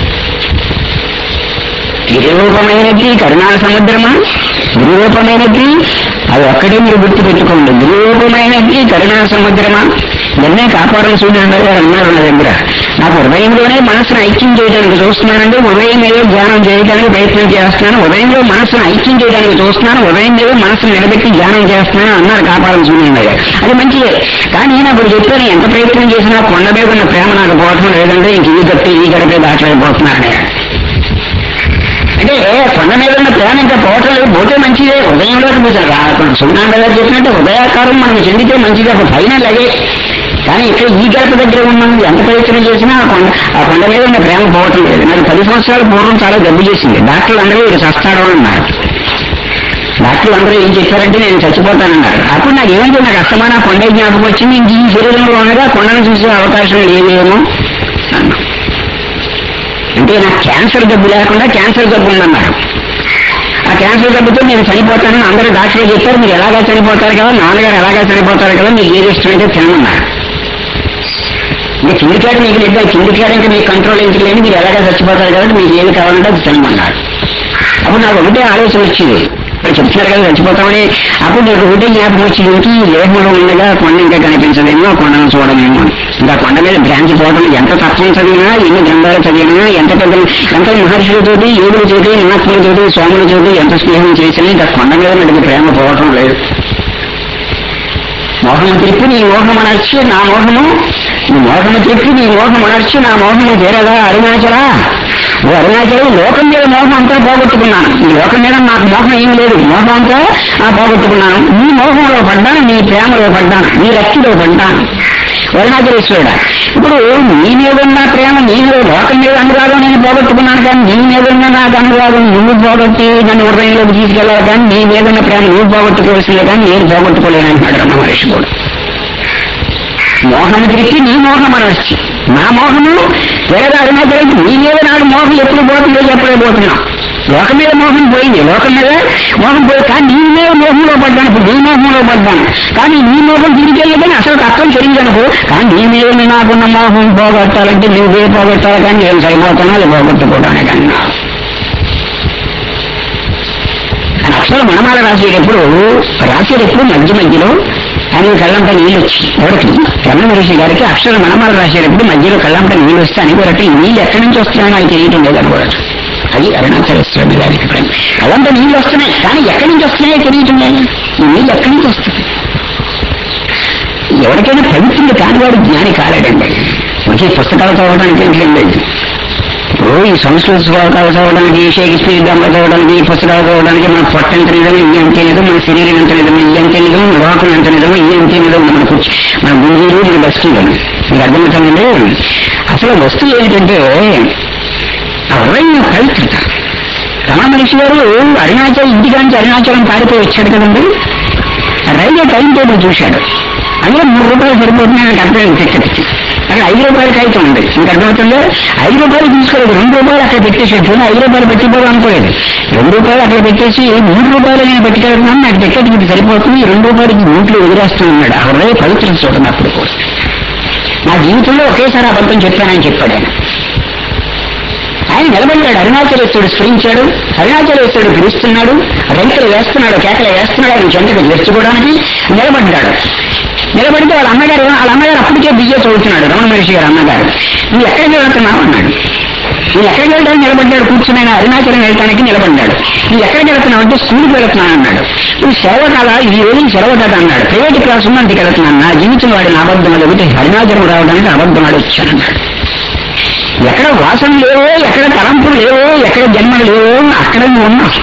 గిరిరూపమైనది కరుణా సముద్రమా గిరిరూపమైనది అది ఒక్కటే మీరు గుర్తు పెట్టుకోండి గిరిరూపమైనది కరుణా సముద్రమా దాన్నే కాపాడడం చూడండి గారు అన్నారు నా దగ్గర నాకు హృదయంలోనే మనసును ఐక్యం చేయడానికి చూస్తున్నానండి ఉదయం ఏదో ధ్యానం చేయడానికి ప్రయత్నం చేస్తున్నాను ఉదయంలో మనసును ఐక్యం చేయడానికి చూస్తున్నాను ఉదయం ఏదో మనసును నిలబెట్టి ధ్యానం చేస్తున్నాను అన్నారు కాపాడడం చూడండి గారు అది మంచిదే కానీ నేను అప్పుడు చెప్పాను ఎంత ప్రయత్నం చేసినా కొండ మీద ఉన్న ప్రేమ నాకు పోవటం లేదంటే ఇంక ఈ గట్టి ఈ గడిపే దాటలేకపోతున్నాను అంటే కొండ మీద ఉన్న ప్రేమ ఇంకా పోవటం లేదు పోతే మంచిదే ఉదయంలో సున్నాండ గారు చెప్పినట్టు ఉదయాకారం మనకు చెందితే మంచిదే ఒక ఫైనల్ అదే కానీ ఇక్కడ ఈ గడప దగ్గర ఉన్నాం ఎంత ప్రయత్నం చేసినా ఆ కొండ ఆ కొండ మీద ఉన్న ప్రేమ పోవటం లేదు నాకు పది సంవత్సరాల పూర్వం చాలా దెబ్బ చేసింది డాక్టర్లు అందరూ ఇక చస్తాడు అన్నారు డాక్టర్లు అందరూ ఏం చెప్పారంటే నేను చచ్చిపోతానన్నారు అప్పుడు నాకు ఏమంటే నాకు అస్తమాన కొండ జ్ఞాపకం వచ్చింది ఇంక ఈ శరీరంలో ఉండగా కొండను చూసే అవకాశం లేదేమో అన్నా అంటే నాకు క్యాన్సర్ జబ్బు లేకుండా క్యాన్సర్ జబ్బు ఉందన్నారు ఆ క్యాన్సర్ జబ్బుతో నేను చనిపోతాను అందరూ డాక్టర్లు చెప్పారు మీరు ఎలాగా చనిపోతారు కదా నాన్నగారు ఎలాగా చనిపోతారు కదా మీకు ఏది ఇష్టమైతే తినమన్నారు ఇంకా కిందికాడ మీకు లేదు కిందికాడ ఇంకా మీకు కంట్రోల్ ఎందుకు లేని మీరు ఎలాగా చచ్చిపోతారు కాబట్టి మీకు ఏది కావాలంటే అది తినమన్నారు అప్పుడు నాకు ఒకటే ఆలోచన వచ్చింది ఇప్పుడు చెప్తున్నారు కదా చచ్చిపోతామని అప్పుడు నాకు ఒకటే జ్ఞాపకం వచ్చింది ఇంక ఈ దేహంలో ఉండగా కొండ ఇంకా కనిపించదేమో కొండను చూడలేమో అని. ఇంకా కొండ మీద భ్రాంతి పోవడం ఎంత తత్వం చదివినా ఎన్ని గ్రంథాలు చదివినా ఎంత పెద్ద ఎంత మహర్షులతోటి యోగులతోటి మహాత్ములతోటి స్వాములతోటి ఎంత స్నేహం చేసినా ఇంకా కొండ మీద నాకు ప్రేమ పోవటం లేదు మోహము తిప్పి నీ మోహం అనర్చి నా మోహము నీ మోహము తిప్పి నీ మోహం అనర్చి నా మోహము తీరదా అరుణాచలా ఓ అరుణాచలం లోకం మీద మోహం అంతా పోగొట్టుకున్నాను ఈ లోకం మీద నాకు మోహం ఏం లేదు మోహం అంతా ఆ పోగొట్టుకున్నాను నీ మోహంలో పడ్డాను నీ ప్రేమలో పడ్డాను నీ రక్తిలో పడ్డాను అరుణాచలేశ్వరుడ ఇప్పుడు నీ మీద ఉన్న ప్రేమ నీ మీద లోకం మీద అనురాగం నేను పోగొట్టుకున్నాను కానీ నీ మీద ఉన్న నాకు అనురాగం నువ్వు పోగొట్టి నన్ను హృదయంలోకి తీసుకెళ్ళాలి కానీ నీ మీద ఉన్న ప్రేమ నువ్వు పోగొట్టుకోవాల్సిందే కానీ నేను పోగొట్టుకోలేను అంటున్నాడు రమణ మహర్షి కూడా మోహం తిరిగి నీ మోహం అనొచ్చి నా మోహము వేరే అరుణాచలం నీ మీద నాడు మోహం ఎప్పుడు పోతుందో ఎప్పుడే పోతున్నాం లోకం మీద మోహం పోయింది లోకం మీద మోహం పోయి కానీ నీ మీద మోహంలో పడ్డాను ఇప్పుడు నీ మోహంలో పడ్డాను కానీ నీ మోహం తిరిగి వెళ్ళదని అసలు అర్థం తెలియదనుకో కానీ నీ మీద నాకున్న మోహం పోగొట్టాలంటే నువ్వే పోగొట్టాలి కానీ నేను సరిపోతాను అది పోగొట్టుకోవడానికి అన్నా అసలు మనమాల రాసేటప్పుడు రాసేటప్పుడు మధ్య మధ్యలో ఆయన కళ్ళంట నీళ్ళు వచ్చి ఎవరికి రమణ మహర్షి గారికి అక్షర మనమాల రాసేటప్పుడు మధ్యలో కళ్ళంట నీళ్ళు వస్తే అని కూడా ఈ నీళ్ళు ఎక్కడి నుంచి వస్తున్నాయో నాకు తెలియటం లేదని కూడా అది అరుణాచలేశ్వరుడు గారికి ప్రేమ కళ్ళంట నీళ్ళు వస్తున్నాయి కానీ ఎక్కడి నుంచి వస్తున్నాయో తెలియటం లేదు ఈ నీళ్ళు ఎక్కడి నుంచి వస్తున్నాయి ఎవరికైనా పవిత్రుడు కానివాడు జ్ఞాని కాలేడండి ఒకే పుస్తకాలు చదవడానికి ఏం లేదు ఇప్పుడు ఈ సంస్కృత శ్లోకాలు చదవడానికి షేక్స్పియర్ డ్రామా చదవడానికి ఈ పుస్తకాలు చదవడానికి మన పొట్ట ఎంత నిజం ఇది ఎంత నిజం మన శరీరం ఎంత నిజం ఇది ఎంత నిజం లోకం ఎంత నిజం ఇది ఎంత నిజం మన కుర్చీ మన గుంజీలు మన వస్తువులు మీకు అర్థమవుతుందండి అసలు వస్తువు ఏంటంటే ఆ హృదయం పవిత్రత రమణ మనిషి గారు అరుణాచలం ఇంటికాంచి అరుణాచలం పారిపోయి వచ్చాడు కదండి రైల్వే టైం టేబుల్ చూశాడు అందులో మూడు రూపాయలు సరిపోతుంది నాకు అర్థమైంది టికెట్ అక్కడ ఐదు రూపాయల కాగితం ఉంది మీకు అర్థమవుతుందో ఐదు రూపాయలు తీసుకోలేదు రెండు రూపాయలు అక్కడ పెట్టేసాడు చూడండి ఐదు రూపాయలు పెట్టిపోదు అనుకోలేదు రెండు రూపాయలు అక్కడ పెట్టేసి మూడు రూపాయలు నేను పెట్టుకెళ్తున్నాను నాకు టికెట్ మీకు సరిపోతుంది ఈ రెండు రూపాయలకి నోట్లు ఎదురేస్తూ ఉన్నాడు ఆ హృదయ పవిత్రం చూడండి అప్పుడు కూడా నా జీవితంలో ఒకేసారి అబద్ధం చెప్పానని చెప్పాడు ఆయన ఆయన కానీ నిలబడ్డాడు అరుణాచలేశ్వరుడు స్ఫరించాడు అరుణాచలేశ్వరుడు పిలుస్తున్నాడు రెంకలు వేస్తున్నాడు కేకలు వేస్తున్నాడు ఆయన చెంతకు తెచ్చుకోవడానికి నిలబడ్డాడు నిలబడితే వాళ్ళ అన్నగారు వాళ్ళ అన్నగారు అప్పటికే బిజీ చదువుతున్నాడు రమణ మహర్షి గారు అన్నగారు నువ్వు ఎక్కడికి వెళ్తున్నావు అన్నాడు నువ్వు ఎక్కడికి వెళ్ళడానికి నిలబడ్డాడు కూర్చుని ఆయన అరుణాచలం వెళ్ళడానికి నిలబడ్డాడు నువ్వు ఎక్కడికి వెళ్తున్నావు అంటే స్కూల్కి వెళ్తున్నాను అన్నాడు నువ్వు సెలవు కదా ఇది ఏది సెలవు కదా అన్నాడు ప్రైవేట్ క్లాస్ ఉన్నందుకు వెళ్తున్నాను నా జీవితం వాడిని అబద్ధం అడిగితే అరుణాచలం రావడానికి అబద్ధం వచ్చాను ఎక్కడ వాసన లేవో ఎక్కడ తలంపులు లేవో ఎక్కడ జన్మలు లేవో అక్కడ నువ్వు ఉన్నావు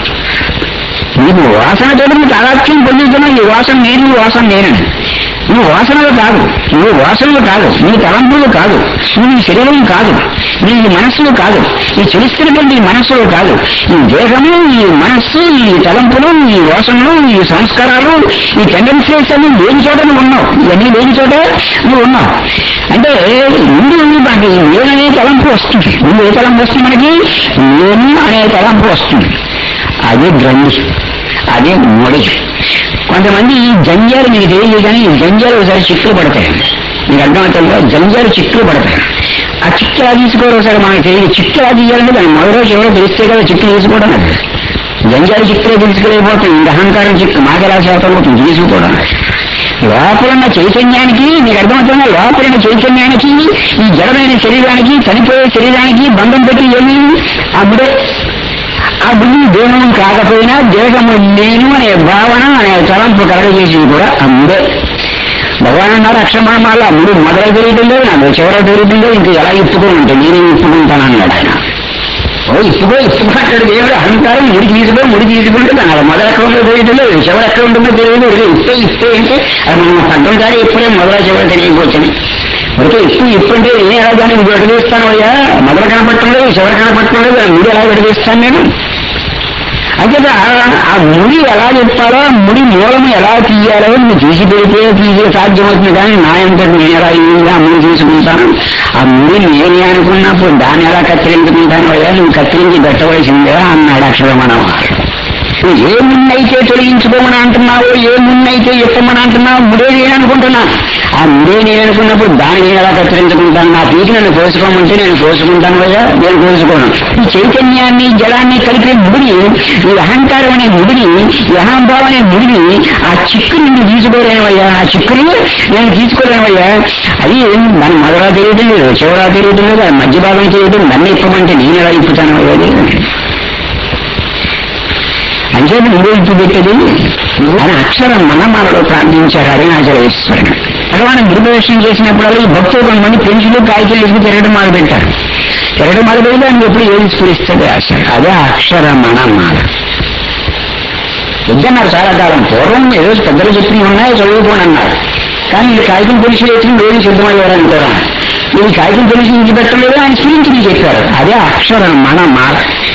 నీకు వాసన తోటి నువ్వు తాదాత్మ్యం పొందుతున్నావు ఈ వాసన నేను ఈ వాసన నేనని నువ్వు వాసనలు కాదు నువ్వు వాసనలు కాదు నీ తలంపులు కాదు నువ్వు నీ శరీరం కాదు నీ మనస్సులు కాదు ఈ చెలిస్తున్నటువంటి ఈ మనస్సులు కాదు ఈ దేహము ఈ మనస్సు ఈ తలంపులు ఈ వాసనలు ఈ సంస్కారాలు ఈ టెండెన్సీస్ అన్ని లేని చోట నువ్వు ఉన్నావు ఇవన్నీ లేని చోట నువ్వు ఉన్నావు అంటే ముందు మనకి నేననే తలంపు వస్తుంది ముందు ఏ తలంపు వస్తుంది మనకి నేను అనే తలంపు వస్తుంది అదే గ్రంథి అదే మొడి కొంతమంది ఈ జంజాలు మీకు తెలియదు కానీ ఈ జంజాలు ఒకసారి చిక్కులు పడతాయి మీకు అర్థమవుతుందో జంజాలు చిక్కులు పడతాయి ఆ చిక్కు ఎలా తీసుకోవాలి ఒకసారి మనకు తెలియదు చిక్కు ఎలా తీయాలంటే దాని మొదలో చివరో తెలిస్తే కదా చిక్కు తీసుకోవడం అది జంజాలు చిక్కులే తీసుకులేకపోతుంది ఇంకా అహంకారం చిక్కు మాకెలా శాతం అవుతుంది తీసుకోవడం లోపలున్న చైతన్యానికి మీకు అర్థమవుతుందా లోపలున్న చైతన్యానికి ఈ జడమైన శరీరానికి చనిపోయే శరీరానికి బంధం పెట్టి ఏమి ఆ ముడే ఆ బుద్ధి దేహం కాకపోయినా దేహము నేను అనే భావన అనే తలంపు కలగజేసింది కూడా అమ్ముడే భగవాన్ అన్నారు అక్షమాల అమ్ముడు మొదల తెలియటం లేదు నాకు చివర తెలియటం లేదు ఇంకా ఎలా ఇప్పుకొని ఉంటే నేనే ఇప్పుకుంటాను అన్నాడు ఆయన ఓ ఇప్పుకో ఇప్పుకుంటాడు దేవుడు అహంకారం ముడి తీసుకో ముడి తీసుకుంటే దాని మొదల ఎక్కడ ఉందో తెలియటం లేదు చివరి ఎక్కడ ఉంటుందో తెలియదు ఇది ఇప్పే ఇప్పే అంటే అది మనం పడ్డం కానీ ఇప్పుడే మొదల చివర తెలియకపోతుంది అయితే ఇప్పుడు ఇప్పుడు అంటే నేను ఎలా దాన్ని విడదీస్తాను అయ్యా మొదలు కనపడటం లేదు చివరి కనపడటం లేదు ముడి ఎలా విడదీస్తాను నేను అంటే ఆ ముడి ఎలా చెప్పాలో ముడి మూలము ఎలా తీయాలో నువ్వు తీసి పెడితే తీసే సాధ్యమవుతుంది కానీ నా ఎంత నేను ఎలా ఈజీగా ఆ ముడి తీసుకుంటాను ఆ ముడి నేనే అనుకున్నప్పుడు దాన్ని ఎలా కత్తిరించుకుంటాను అయ్యా నువ్వు కత్తిరించి పెట్టవలసిందే అన్నాడు అక్షరమణం నువ్వు ఏ మున్నైతే తొలగించుకోమని అంటున్నావో ఏ మున్నైతే ఇప్పమని అంటున్నావు ముడే నేను అనుకుంటున్నా ఆ ముడే నేను అనుకున్నప్పుడు దాన్ని నేను ఎలా కత్తిరించుకుంటాను నా పీకి నన్ను కోసుకోమంటే నేను కోసుకుంటాను కదా నేను కోసుకోను ఈ చైతన్యాన్ని జలాన్ని కలిపే ముడిని ఈ అహంకారం అనే ముడిని ఈ అహంభావం అనే ముడిని ఆ చిక్కుని నువ్వు తీసుకోలేనవయ్యా ఆ చిక్కుని నేను తీసుకోలేనవయ్యా అది దాని మొదలా తెలియటం లేదు చివరా తెలియటం లేదు అది మధ్య భాగం తెలియటం నన్ను ఇప్పమంటే నేను ఎలా ఇప్పుతాను అయ్యా అంచేది నువ్వు ఇంటి పెట్టేది అని అక్షరం మనమాలలో ప్రార్థించారు అరుణాచలేశ్వరుడు భగవాన్ గిరిప్రదర్శనం చేసినప్పుడల్లా ఈ భక్తులు కొంతమంది పెన్షన్లు కాగితాలు ఎదుగు తిరగడం మొదలు పెట్టారు తిరగడం మొదలు పెడితే ఆయన ఎప్పుడు ఏది స్ఫురిస్తుంది ఆశ అదే అక్షర మనమాల వద్దన్నారు చాలా కాలం పూర్వం ఏదో పెద్దలు చెప్పినవి ఉన్నాయి చదువుకోండి అన్నారు కానీ ఇది కాగితం పెన్షన్ వేసిన వేరు సిద్ధమయ్యారు అనుకోరా ఇది కాగితం పెన్షన్ ఇంటి పెట్టలేదు ఆయన స్ఫురించి చెప్పారు అదే అక్షర మనమాల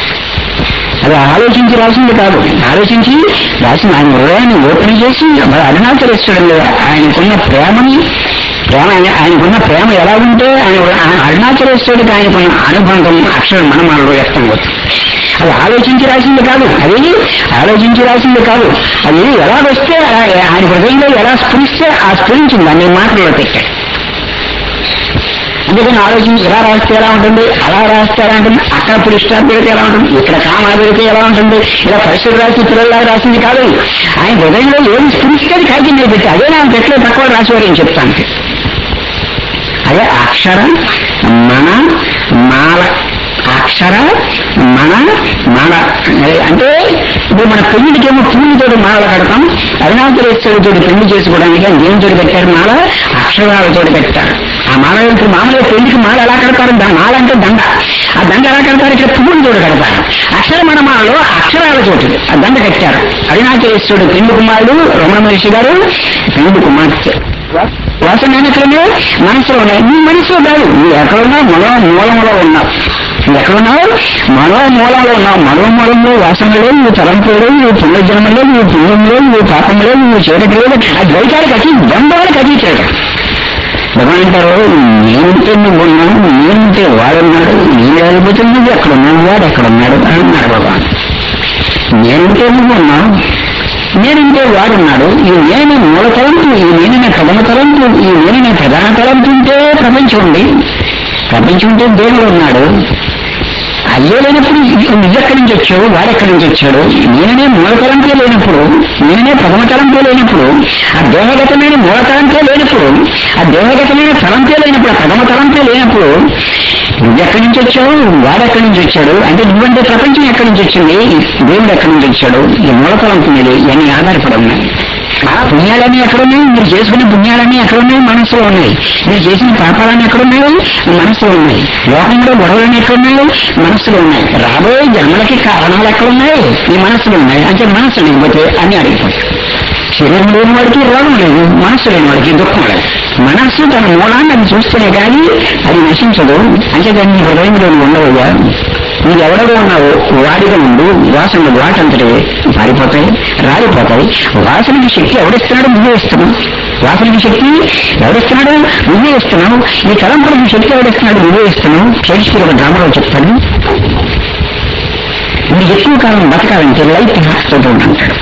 అది ఆలోచించి రాసింది కాదు ఆలోచించి రాసిన ఆయన హృదయాన్ని ఓపెన్ చేసి మరి అరుణాచలేశ్వరుడు ఆయనకున్న ప్రేమని ప్రేమ ఆయనకున్న ప్రేమ ఎలా ఉంటే ఆయన ఆయన అరుణాచలేశ్వరుడికి ఆయనకున్న అనుబంధం అక్షరం మనమాలలో వ్యక్తం అవుతుంది అది ఆలోచించి రాసింది కాదు అది ఆలోచించి రాసింది కాదు అది ఎలా వస్తే అలా ఆయన హృదయంలో ఎలా స్ఫురిస్తే ఆ స్ఫురించింది అన్ని మాటల్లో పెట్టాడు అందుకని ఆలోచించి ఇలా రాస్తే ఎలా ఉంటుంది అలా రాస్తే ఎలా ఉంటుంది అక్కడ పురుష్టాలు పెడితే ఎలా ఉంటుంది ఇక్కడ కామాలు పెడితే ఎలా ఉంటుంది ఇలా పరిస్థితులు రాసి పిల్లల్లా రాసింది కాదు ఆయన హృదయంలో ఏది స్ఫురిస్తే కాగితం మీద పెట్టి అదే నాకు పెట్టలే తక్కువ రాసేవారు నేను చెప్తాను అదే అక్షర మన మాల అక్షర మన మాల అంటే ఇప్పుడు మన పెళ్లికేమో పూలతో మాల కడతాం అరుణాచలేశ్వరుడితో పెళ్లి చేసుకోవడానికి ఆయన దేనితో కట్టారు మాల అక్షరాలతో కట్టారు ఆ మాల ఇప్పుడు మామూలుగా పెళ్లికి మాల ఎలా కడతారు దా- మాల అంటే దండ ఆ దండ ఎలా కడతారు ఇక్కడ పువ్వులతో కడతారు అక్షర మన మాలలో అక్షరాలతోటి ఆ దండ కట్టారు అరుణాచలేశ్వరుడు పెళ్లి కుమారుడు రమణ మహర్షి గారు పెళ్లి కుమార్తె వాసన ఎక్కడనే మనసులో ఉన్నాయి నీ మనసులో కాదు నువ్వు ఎక్కడున్నావు మనో మూలంలో ఉన్నావు నువ్వు ఎక్కడున్నావు మనో మూలంలో ఉన్నావు మనో మూలంలో వాసన లేదు నువ్వు తలంపు లేదు నువ్వు పునర్జన్మ లేదు నువ్వు పుణ్యం లేదు నువ్వు పాపం లేదు నువ్వు చీకటి లేదు ఆ ద్వైతానికి అతి బంధానికి అతీతాడు భగవాన్ అంటారు నేనుంటే నువ్వు ఉన్నావు నేనుంటే వాడున్నాడు నేను లేకపోతే నువ్వు ఎక్కడ ఉన్నావు వాడు ఎక్కడ ఉన్నాడు అని అన్నాడు భగవాన్ నేనుంటే నువ్వు ఉన్నావు నేనంటే వాడున్నాడు ఈ నేనే మూల తలంపు ఈ నేననే ప్రథమ తలంపు ఈ నేననే ప్రధాన తలంపు ఉంటే ప్రపంచం ఉంది ప్రపంచం ఉంటే దేవుడు ఉన్నాడు అయ్యే లేనప్పుడు నువ్వెక్కడి నుంచి వచ్చావు వాడెక్కడి నుంచి వచ్చాడు నేనే మూలతలంపే లేనప్పుడు నేనే ప్రథమ తలంపే లేనప్పుడు ఆ దేహగతమైన మూలతలంపే లేనప్పుడు ఆ దేహగతమైన తలంపే లేనప్పుడు ఆ ప్రథమ తలంపే లేనప్పుడు నువ్వెక్కడి నుంచి వచ్చావు వాడెక్కడి నుంచి వచ్చాడు అంటే నువ్వంటే ప్రపంచం ఎక్కడి నుంచి వచ్చింది దేవుడు ఎక్కడి నుంచి వచ్చాడు ఈ మూలతలంపు మీద ఇవన్నీ ఆధారపడి ఉన్నాయి ఆ పుణ్యాలన్నీ ఎక్కడున్నాయి మీరు చేసుకునే పుణ్యాలన్నీ ఎక్కడున్నాయి మనసులో ఉన్నాయి మీరు చేసిన పాపాలన్నీ ఎక్కడున్నాయి మనసులో ఉన్నాయి లోకంలో గొడవలన్నీ ఎక్కడున్నాయి మనసులో ఉన్నాయి రాబోయే జన్మలకి కారణాలు ఎక్కడున్నాయి ఈ మనసులో ఉన్నాయి అంటే మనసు లేకపోతే అన్ని అడిగిపోతాయి శరీరం లేని వాడికి రోగం లేదు మనస్సు లేని వాడికి దుఃఖం లేదు మనస్సు తన మూలాన్ని అది చూస్తేనే కానీ అది నశించదు అంటే దాన్ని హృదయంలో ఉండవుగా నీకు ఎవడో ఉన్నావు వాడిగా ఉండు వాసనలు వాటంతటి పారిపోతాయి రాలిపోతాయి వాసనకి శక్తి ఎవడిస్తున్నాడు నువ్వే ఇస్తున్నావు వాసనకి శక్తి ఎవడిస్తున్నాడు నువ్వే ఇస్తున్నావు ఈ తలంపులకి శక్తి ఎవడిస్తున్నాడు నువ్వే ఇస్తున్నావు షేక్స్పియర్ ఒక డ్రామాలో చెప్తాడు మీరు ఎక్కువ కాలం బతకాలంటే లైట్ హాస్పిటల్ అంటాడు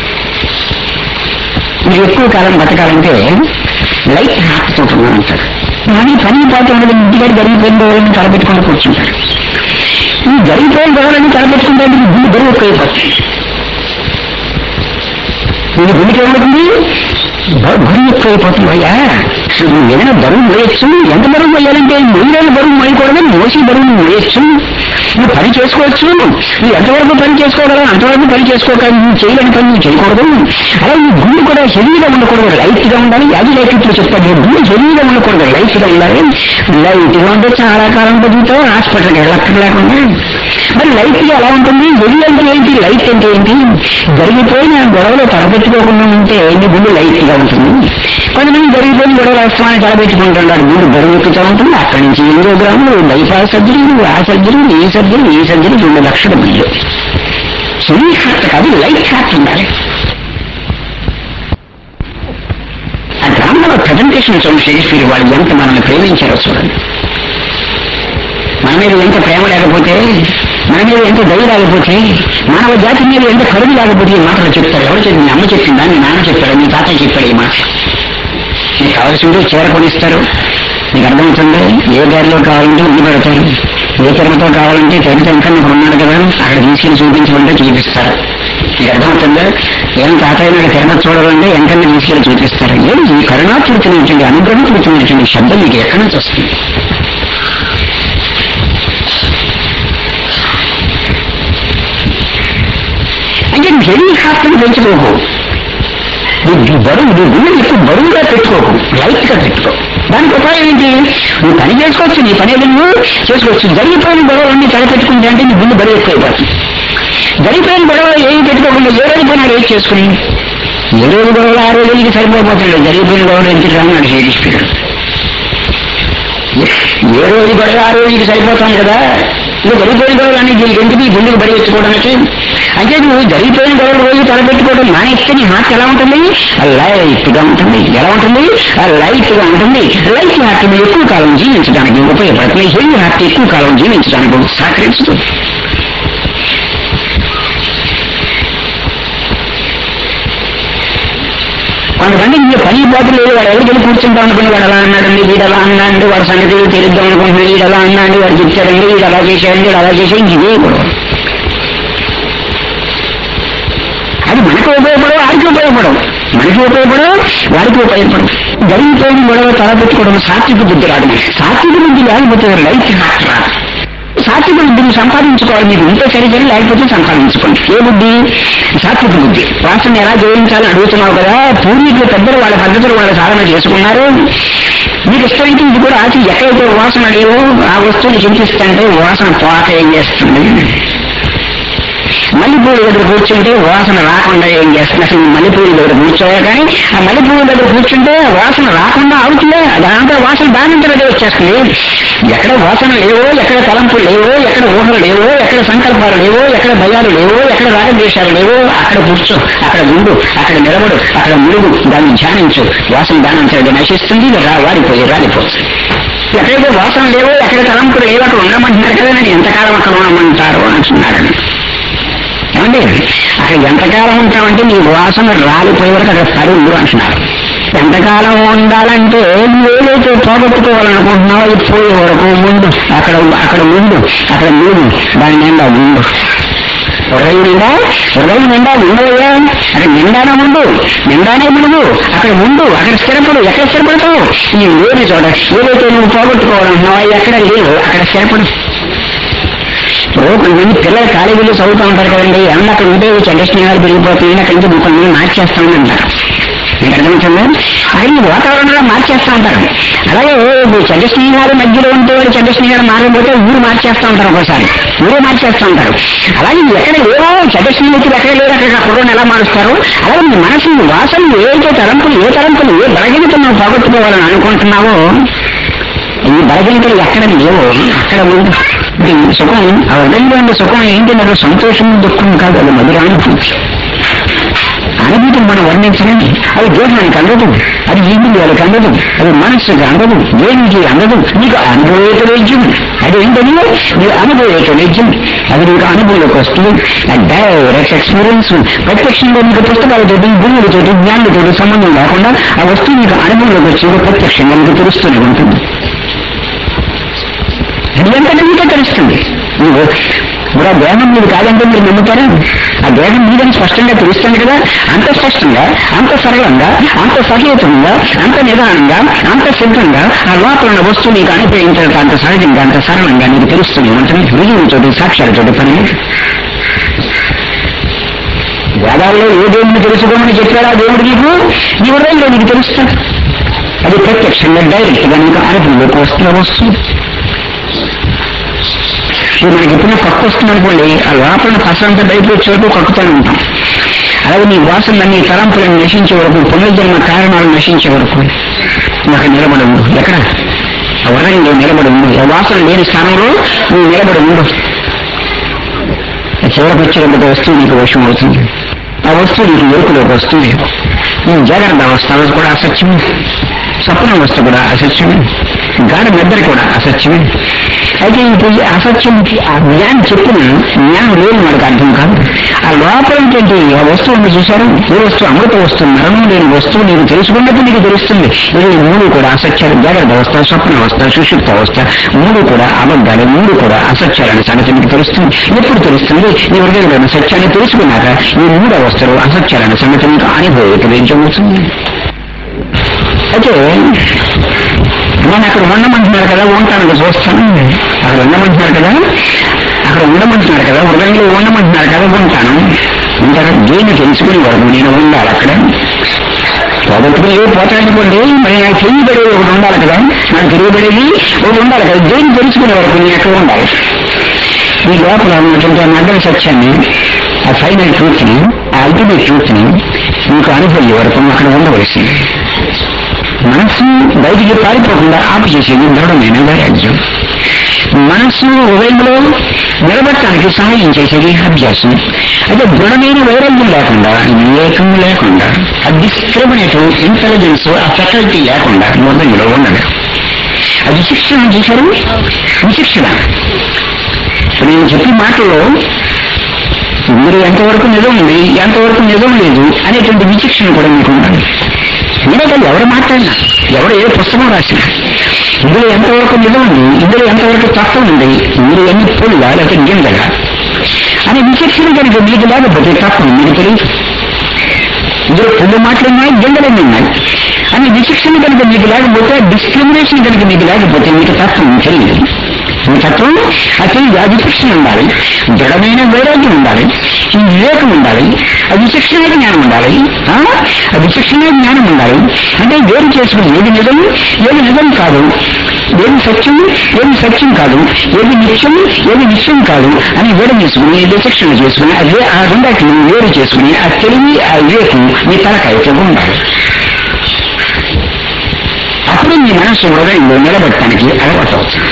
మీరు ఎక్కువ కాలం బతకాలంటే లైట్ హార్ట్ తోటి అంటాడు కానీ పని పాటు ఉండదు ఇంటికాడ జరిగిపోయిన రోజులను తలపెట్టుకొని కూర్చుంటాడు ఈ జరిగిపోయిన రోజులని తలపెట్టుకుంటే మీకు గుండె బరువు ఎక్కువైపోతుంది మీకు గుండెకి ఏమవుతుంది బ- బరువు ఎక్కువైపోతుంది అయ్యా అసలు నువ్వు ఏదైనా బరువు మోయచ్చు ఎంత బరువు మోయాలంటే మొయ్యలేని బరువు మోయకూడదు మోసి బరువు నువ్వు మోయచ్చు నువ్వు పని చేసుకోవచ్చు నువ్వు ఎంతవరకు పని చేసుకోగలవు అంతవరకు పని చేసుకోక నువ్వు చేయలేని పని నువ్వు చేయకూడదు అలా నీ గుండె కూడా హెవీగా ఉండకూడదు లైట్ గా ఉండాలి అది లైట్ ఇప్పుడు చెప్తాను నీ గుండె హెవీగా ఉండకూడదు లైట్ గా ఉండాలి లైట్ గా ఉంటే చాలా కాలం బతుకుతావు హాస్పిటల్కి వెళ్ళక్కర్ లేకుండా మరి లైట్ గా ఎలా ఉంటుంది హెవీ అంటే ఏంటి లైట్ అంటే ఏంటి జరిగిపోయిన గొడవలు తలపెట్టుకోకుండా ఉంటే నీ గుండె లైట్ గా ఉంటుంది కొంతమంది జరిగిపోయిన గొడవలు అస్తమాన్ని తలపెట్టుకుంటున్నారు గుండె బరువు ఎక్కుతూ ఉంటుంది అక్కడి నుంచి ఎనిమిదో గ్రాములు బైపాస్ సర్జరీలు ఆ సర్జరీలు ఈ సర్జరీ ఈ సర్జరీ రెండు లక్షల బిల్లు హెవీ హార్ట్ కాదు లైట్ హార్ట్ ఉండాలి ఆ డ్రామాలో ప్రజెంటేషన్ చూడండి షేక్స్పియర్ వాళ్ళు ఎంత మనల్ని ప్రేమించారో చూడండి మన మీద ఎంత ప్రేమ లేకపోతే మన మీద ఎంత దయ లేకపోతే మానవ జాతి మీద ఎంత కరువు లేకపోతే ఈ మాటలు చెప్తారు ఎవరు చెప్పి మీ అమ్మ చెప్పిందా మీ నాన్న చెప్పాడు మీ తాతయ్య చెప్పాడు ఈ మాట మీకు కావాల్సింది చీర కొనిస్తారు మీకు అర్థమవుతుంది ఏ దారిలో కావాలంటే ఉండి పెడతారు ఏ తిరుమతో కావాలంటే తిరుమత ఇంకా నీకు ఉన్నాడు కదా అక్కడ తీసుకెళ్ళి చూపించమంటే చూపిస్తారు మీకు అర్థమవుతుందా ఏం తాతయ్య నాకు తిరుమత చూడాలంటే ఎంకన్నా తీసుకెళ్ళి చూపిస్తారు ఏం ఈ కరుణాపూర్తినించండి అనుగ్రహపూర్తినించండి శబ్దం మీకు ఎక్కడి నుంచి వస్తుంది అంటే నువ్వు హెవీ హార్ట్ని పెంచుకోకు నువ్వు బరువు నువ్వు గుండె ఎక్కువ బరువుగా పెట్టుకోకు లైట్ గా పెట్టుకో దానికి ఉపాయం ఏంటి నువ్వు పని చేసుకోవచ్చు నీ పని ఏదో నువ్వు చేసుకోవచ్చు జరిగిపోయిన గొడవలన్నీ తలపెట్టుకుంటే అంటే నీ గుండె బరువు ఎక్కువైపోతుంది జరిగిపోయిన గొడవ ఏమి పెట్టుకోకుండా ఏ రోజు పోయినా రేట్ చేసుకుని ఏ రోజు గొడవలు ఆ రోజులకి సరిపోతుంది జరిగిపోయిన గొడవలు ఎంత రాన్నాడు షేక్స్పియర్ ఏ రోజు గొడవ ఆ రోజుకి సరిపోతాం కదా ఇక జరిగిపోయిన గొడవలు అన్ని దీనికి ఎందుకు ఈ గుండెకి బడి ఎత్తుకోవడానికి అంటే నువ్వు జరిగిపోయిన గొడవలు రోజు తలపెట్టుకోవడం మానేస్తే నీ హార్ట్ ఎలా ఉంటుంది లైట్ గా ఉంటుంది ఎలా ఉంటుంది లైట్ గా ఉంటుంది లైట్ హార్ట్ ఎక్కువ కాలం జీవించడానికి ఉపయోగపడుతుంది హెవీ హార్ట్ ఎక్కువ కాలం జీవించడానికి సహకరిస్తుంది కొంతమంది ఈ పని పోటీ లేదు వాడు ఎవరికి వెళ్ళి కూర్చుంటాం అనుకుని వాడు అలా అన్నాడండి వీడు అలా అన్నాడు వాడు సంగతి తెలిద్దాం అనుకుంటున్నాడు వీడు అలా అన్నాడు వాడు చెప్తాడండి వీడు అలా చేశాడండి వీడు అలా చేసే ఇంక ఇదే గొడవ అది మనకు ఉపయోగపడవు వాడికి ఉపయోగపడవు మనకి ఉపయోగపడవు వాడికి ఉపయోగపడవు జరిగిపోయిన గొడవ తల పెట్టుకోవడం సాత్విక బుద్ధి రాదు సాత్విక బుద్ధి లేకపోతే లైఫ్ హార్ట్ రాదు సాత్విక బుద్ధిని సంపాదించుకోవాలి మీకు ఉంటే సరే సరే లేకపోతే సంపాదించుకోండి ఏ బుద్ధి సాత్విక బుద్ధి వాసన ఎలా జయించాలని అడుగుతున్నావు కదా పూర్వీకులు పెద్దలు వాళ్ళ పద్ధతులు వాళ్ళ సాధన చేసుకున్నారు మీకు ఇష్టమైతే ఇది కూడా ఆచి ఎక్కడైతే వాసన లేవో ఆ వస్తువుని చింతిస్తుంటే వాసన పోక ఏం చేస్తుంది మల్లెపూల దగ్గర కూర్చుంటే వాసన రాకుండా ఏం చేస్తుంది అసలు ఈ మల్లెపూల దగ్గర కూర్చోవాలి కానీ ఆ మల్లెపూల దగ్గర కూర్చుంటే వాసన రాకుండా అవుతుందే దాంతో వాసన దానంతా అదే వచ్చేస్తుంది ఎక్కడ వాసన లేవో ఎక్కడ తలంపులు లేవో ఎక్కడ ఊహలు లేవో ఎక్కడ సంకల్పాలు లేవో ఎక్కడ భయాలు లేవో ఎక్కడ రాగద్వేషాలు లేవో అక్కడ కూర్చో అక్కడ ఉండు అక్కడ నిలబడు అక్కడ ములుగు దాన్ని ధ్యానించు వాసన దానంతా నశిస్తుంది రా వాడిపోయి రాలిపోతుంది ఎక్కడైతే వాసన లేవో ఎక్కడ తలంపులు లేవో అక్కడ ఉండమంటున్నారు కదా నేను ఎంతకాలం అక్కడ ఉండమంటారు అంటున్నారని ఏమండి అక్కడ ఎంతకాలం ఉంటామంటే నీ వాసన రాలిపోయే వరకు అక్కడ పడి ఉండు అంటున్నారు ఎంతకాలం ఉండాలంటే నువ్వు ఏదైతే పోగొట్టుకోవాలనుకుంటున్నావో అది పోయే వరకు ముందు అక్కడ అక్కడ ముందు అక్కడ ముందు దాని నిండా ముందు హృదయం నిండా హృదయం నిండా ఉండవయ్యా అక్కడ నిండానే ముందు నిండానే ముందు అక్కడ ముందు అక్కడ స్థిరపడు ఎక్కడ స్థిరపడతావు ఈ లేని చోట ఏదైతే నువ్వు పోగొట్టుకోవాలనుకున్నావో అవి ఎక్కడ లేవు అక్కడ స్థిరపడు ఇప్పుడు కొంతమంది పిల్లలు కాలేజీలో చదువుతూ ఉంటారు కదండి ఏమన్నా అక్కడ ఉంటే చెడ్డ స్నేహాలు పెరిగిపోతున్నాయి అక్కడి నుంచి కొంతమంది మార్చేస్తామని అంటారు మీకు అర్థమవుతుందా అది ఈ వాతావరణంలో మార్చేస్తా ఉంటారు అలాగే ఇప్పుడు చెడ్డ స్నేహాలు మధ్యలో ఉంటే వాడు చెడ్డ స్నేహాలు మారకపోతే ఊరు మార్చేస్తా ఉంటారు ఒకసారి ఊరే మార్చేస్తా ఉంటారు అలాగే ఇవి ఎక్కడ లేవో చెడ్డ స్నేహితులు ఎక్కడ లేరు అక్కడ కుర్రని ఎలా మారుస్తారు అలాగే నీ మనసు నీ వాసనలు ఏదైతే తలంపులు ఏ తలంపులు ఏ బలహీనతలు నువ్వు పోగొట్టుకోవాలని అనుకుంటున్నావో ఈ బలహీనతలు ఎక్కడ లేవో అక్కడ ఉంది ఇది సుఖం ఆ హృదయంలో ఉండే సుఖం ఏంటి నాకు సంతోషం దుఃఖం కాదు అది మధురానుభూతి అనుభూతిని మనం వర్ణించలేము అది దేహానికి అందదు అది ఇంద్రియాలకు అందదు అది మనస్సుకి అందదు దేనికి అందదు నీకు అనుభవేత వైద్యం అది ఏంటని నీకు అనుభవేత వైద్యం అది నీకు అనుభవంలోకి వస్తుంది డైరెక్ట్ ఎక్స్పీరియన్స్ ప్రత్యక్షంగా నీకు పుస్తకాలతోటి గురువులతోటి జ్ఞానులతోటి సంబంధం లేకుండా ఆ వస్తువు నీకు అనుభవంలోకి వచ్చి ప్రత్యక్షంగా నీకు తెలుస్తూనే ఉంటుంది అది ఎంతటి మీకే తెలుస్తుంది నువ్వు ఇప్పుడు ఆ దేహం మీరు కాదంటే మీరు నమ్ముతారా ఆ దేహం మీదని స్పష్టంగా తెలుస్తుంది కదా అంత స్పష్టంగా అంత సరళంగా అంత సహేతంగా అంత నిదానంగా అంత సిద్ధంగా ఆ లోపల ఉన్న వస్తువు నీకు అనుభవించడం అంత సహజంగా అంత సరళంగా నీకు తెలుస్తుంది ఉంటుంది రుజువులతోటి సాక్ష్యాలతోటి పని లేదు. వేదాల్లో ఏ దేవుడిని తెలుసుకోమని చెప్పాడా దేవుడు నీకు నీ హృదయంలో నీకు తెలుస్తుంది అది ప్రత్యక్షంగా డైరెక్ట్ గా నీకు అనుభవంలోకి వస్తున్న వస్తువు ఇప్పుడు మనకి ఎప్పుడైనా కక్కు వస్తుంది అనుకోండి ఆ లోపల పసంతా బయటకు వచ్చే వరకు కక్కుతూనే ఉంటాం అలాగే నీ వాసనలన్నీ తలంపులను నశించే వరకు పునర్జన్మ కారణాలు నశించే వరకు నాకు నిలబడి ఉండు ఎక్కడ ఆ వరంలో నిలబడి ఉండు ఆ వాసన లేని స్థానంలో నువ్వు నిలబడి ఉండు ఆ చివరికి వచ్చేటప్పుడు వస్తువు నీకు వశం అవుతుంది ఆ వస్తువు నీకు ఎరుకులోకి వస్తుంది నీ జాగ్రత్త అవస్థ కూడా అసత్యమే స్వప్న అవస్థ కూడా అసత్యమే గాఢ నిద్ర కూడా అసత్యమే అయితే ఇప్పుడు ఈ అసత్యం ఆ జ్ఞానం చెప్పిన జ్ఞానం లేని మనకు అర్థం కాదు ఆ లోపల ఏంటంటే ఆ వస్తువు ఉంది చూశారు ఏ వస్తువు అమృత వస్తువు మరణం లేని వస్తువు నీకు తెలుసుకున్నప్పుడు నీకు తెలుస్తుంది ఇది ఈ మూడు కూడా అసత్యాలు జాగ్రత్త అవస్థ స్వప్న అవస్థ సుషుప్త అవస్థ మూడు కూడా అబద్ధాలు మూడు కూడా అసత్యాలనే సంగతి నీకు తెలుస్తుంది ఎప్పుడు తెలుస్తుంది నీ హృదయంలోని సత్యాన్ని తెలుసుకున్నాక ఈ మూడు అవస్థలు అసత్యాలనే సంగతి నీకు అనుభవించబోతుంది అయితే నేను అక్కడ ఉండమంటున్నారు కదా ఉంటాను చూస్తాను అక్కడ ఉండమంటున్నారు కదా అక్కడ ఉండమంటున్నారు కదా హృదయంలో ఉండమంటున్నారు కదా ఉంటాను ఉంటారు దేన్ని తెలుసుకుని వరకు నేను ఉండాలి అక్కడ పోగొట్టుకుని ఏవి పోతాయనుకోండి మరి నాకు తెలియబడేది ఒకటి ఉండాలి కదా నాకు తెలియబడేది ఒకటి ఉండాలి కదా దేన్ని తెలుసుకునే వరకు నేను ఎక్కడ ఉండాలి ఈ లోపల ఉన్నటువంటి ఆ నగ్గర సత్యాన్ని ఆ ఫైనల్ ట్రూత్ ని ఆ అల్టిమేట్ ట్రూత్ ని మీకు అనుభవం వరకు నువ్వు అక్కడ ఉండవలసింది మనస్సు బయటికి పారిపోకుండా ఆపు చేసేది దృఢమైన వైరాగ్యం మనస్సు హృదయంలో నిలబడటానికి సహాయం చేసేది అభ్యాసం అయితే దృఢమైన వైరాగ్యం లేకుండా వివేకం లేకుండా ఆ డిస్క్రిమినేటివ్ ఇంటెలిజెన్స్ ఆ ఫెకల్టీ లేకుండా హృదయంలో ఉండదు ఆ విశిక్షణ చేశారు విశిక్షణ ఇప్పుడు నేను చెప్పిన మాటల్లో ఇందులో ఎంతవరకు నిజం ఉంది ఎంతవరకు నిజం లేదు అనేటువంటి విచక్షణ కూడా మీకు ఉండాలి ఎందుకంటే ఎవరు మాట్లాడినా ఎవరు ఏ పుస్తకం రాసినా ఇందులో ఎంతవరకు నిజం ఉంది ఇందులో ఎంతవరకు తత్వం ఉంది ఇందులో ఎన్ని పొడిగా లేకపోతే గింజగా అనే విచక్షణ కనుక మీకు లేకపోతే తత్వం మీకు తెలియదు ఇందులో పుల్లు మాట్లాడినాయి గింజలన్నీ ఉన్నాయి అనే విచక్షణ కనుక మీకు లేకపోతే డిస్క్రిమినేషన్ కనుక మీకు లేకపోతే మీకు తత్వం తెలియదు ఈ తత్వం ఆ తెలియదు ఆ విచక్షణ ఉండాలి దృఢమైన వైరాగ్యం ఉండాలి ఈ వివేకం ఉండాలి ఆ విచక్షణ జ్ఞానం ఉండాలి ఆ? ఆ విచక్షణ జ్ఞానం ఉండాలి అంటే వేరు చేసుకుని ఏది నిజం ఏది నిజం కాదు ఏది సత్యం ఏది సత్యం కాదు ఏది నిత్యం ఏది నిత్యం కాదు అని వేరు చేసుకుని విచక్షణ చేసుకుని అదే ఆ రెండాటిని వేరు చేసుకుని ఆ తెలివి ఆ వివేకం మీ తలకాయతో ఉండాలి అప్పుడు మీ మనస్సు హృదయంలో నిలబెట్టడానికి అలవాటు అవుతుంది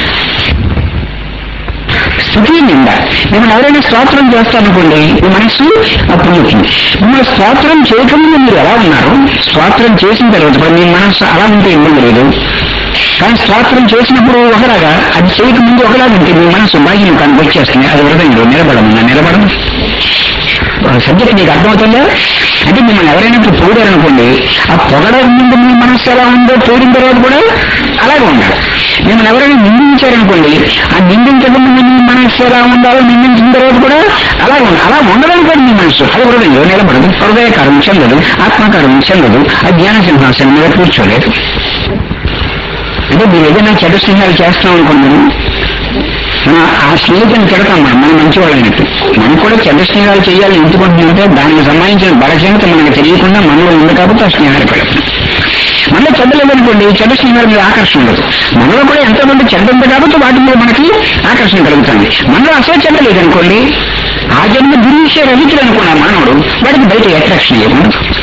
స్థితి నిండా మిమ్మల్ని ఎవరైనా స్తోత్రం చేస్తారనుకోండి మీ మనస్సు అప్పుడుతుంది మిమ్మల్ని స్తోత్రం చేయకముందు మీరు ఎలా ఉన్నారు స్తోత్రం చేసిన తర్వాత కూడా మీ మనస్సు అలా ఉంటే ఇబ్బంది లేదు కానీ స్తోత్రం చేసినప్పుడు ఒకలాగా అది చేయకముందు ఒకలాగా ఉంటే మీ మనస్సు బాహ్యం కానీ వచ్చేస్తుంది అది హృదయంలో నిలబడమన్నా నిలబడదు సబ్జెక్ట్ నీకు అర్థమవుతుందా అంటే మిమ్మల్ని ఎవరైనా ఇప్పుడు పొగిడారనుకోండి ఆ పొగడం ముందు మీ మనస్సు ఎలా ఉందో పొగిడిన తర్వాత కూడా అలాగే ఉండాలి మిమ్మల్ని ఎవరైనా నిందించారనుకోండి ఆ నిందించక ముందు మీ మనస్సు ఎలా ఉండాలో నిందించిన తర్వాత కూడా అలాగే ఉండాలి అలా ఉండదనుకోండి మీ మనస్సు అది హృదయంలో నిలబడదు హృదయకారం చెందదు ఆత్మకారం చెందదు ఆ జ్ఞాన సింహాసనం మీద కూర్చోలేదు అంటే మీరు ఏదైనా చెడు స్నేహాలు చేస్తున్నాం అనుకోండి మనం ఆ స్నేహితుని తిడతాం మనం మనం మంచి వాళ్ళైనట్టు మనం కూడా చెడ్డ స్నేహాలు చేయాలి ఎందుకుంటుందంటే దానికి సంబంధించిన బలహీనత మనకు తెలియకుండా మనలో ఉంది కాబట్టి ఆ స్నేహాలు పెడతాం మనలో చెడ్డ లేదనుకోండి చెడ్డ స్నేహాల మీద ఆకర్షణ ఉండదు మనలో కూడా ఎంతో మంది చెడ్డ ఉంది కాబట్టి వాటి మీద మనకి ఆకర్షణ కలుగుతుంది మనలో అసలు చెడ్డ లేదనుకోండి ఆ జన్మ గురించి రహితుడు అనుకున్న మానవుడు వాడికి బయట అట్రాక్షన్ లేదు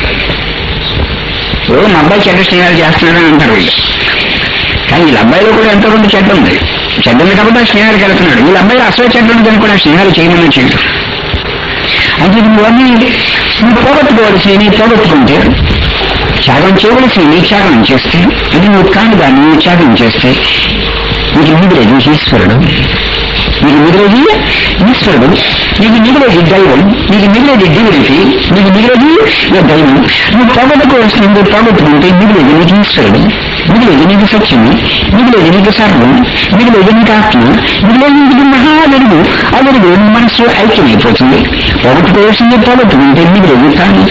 ఓ మా అబ్బాయి చెడ్డ స్నేహాలు చేస్తున్నాడని అంటారు వీళ్ళు కానీ వీళ్ళ అబ్బాయిలో కూడా ఎంతో కొంత చెడ్డ ఉంది చెడ్డ ఉంది కాబట్టి ఆ స్నేహాలకు వెళ్తున్నాడు వీళ్ళ అబ్బాయిలో అసలు చెడ్డ ఉంది అనుకుని ఆ స్నేహాలు చేయమని చేయడు అంటే నువ్వన్నీ నువ్వు పోగొట్టుకోవాల్సి నీ పోగొట్టుకుంటే త్యాగం చేయవలసి నీ త్యాగం చేస్తే అది నువ్వు కాని దాన్ని నువ్వు త్యాగం చేస్తే నీకు మిగిలేదు ఈశ్వరుడు నీకు మిగిలేది ఈశ్వరుడు నీకు మిగిలేది దైవం నీకు మిగిలేది డివిడిటీ నీకు మిగిలేది నా దైవం నువ్వు పోగొట్టుకోవాల్సింది నువ్వు పోగొట్టుకుంటే మిగిలేది నీకు ఈశ్వరుడు మిగిలేది నీకు సత్యము మిగిలేది నీకు సర్వం మిగిలేది నీకు ఆత్మ మిగిలేది నీకు మహా వెలుగు ఆ వెలుగు నీ మనస్సు ఐక్యమైపోతుంది పోగొట్టుకోవాల్సింది పోగొట్టుకుంటే మిగిలేది కానీ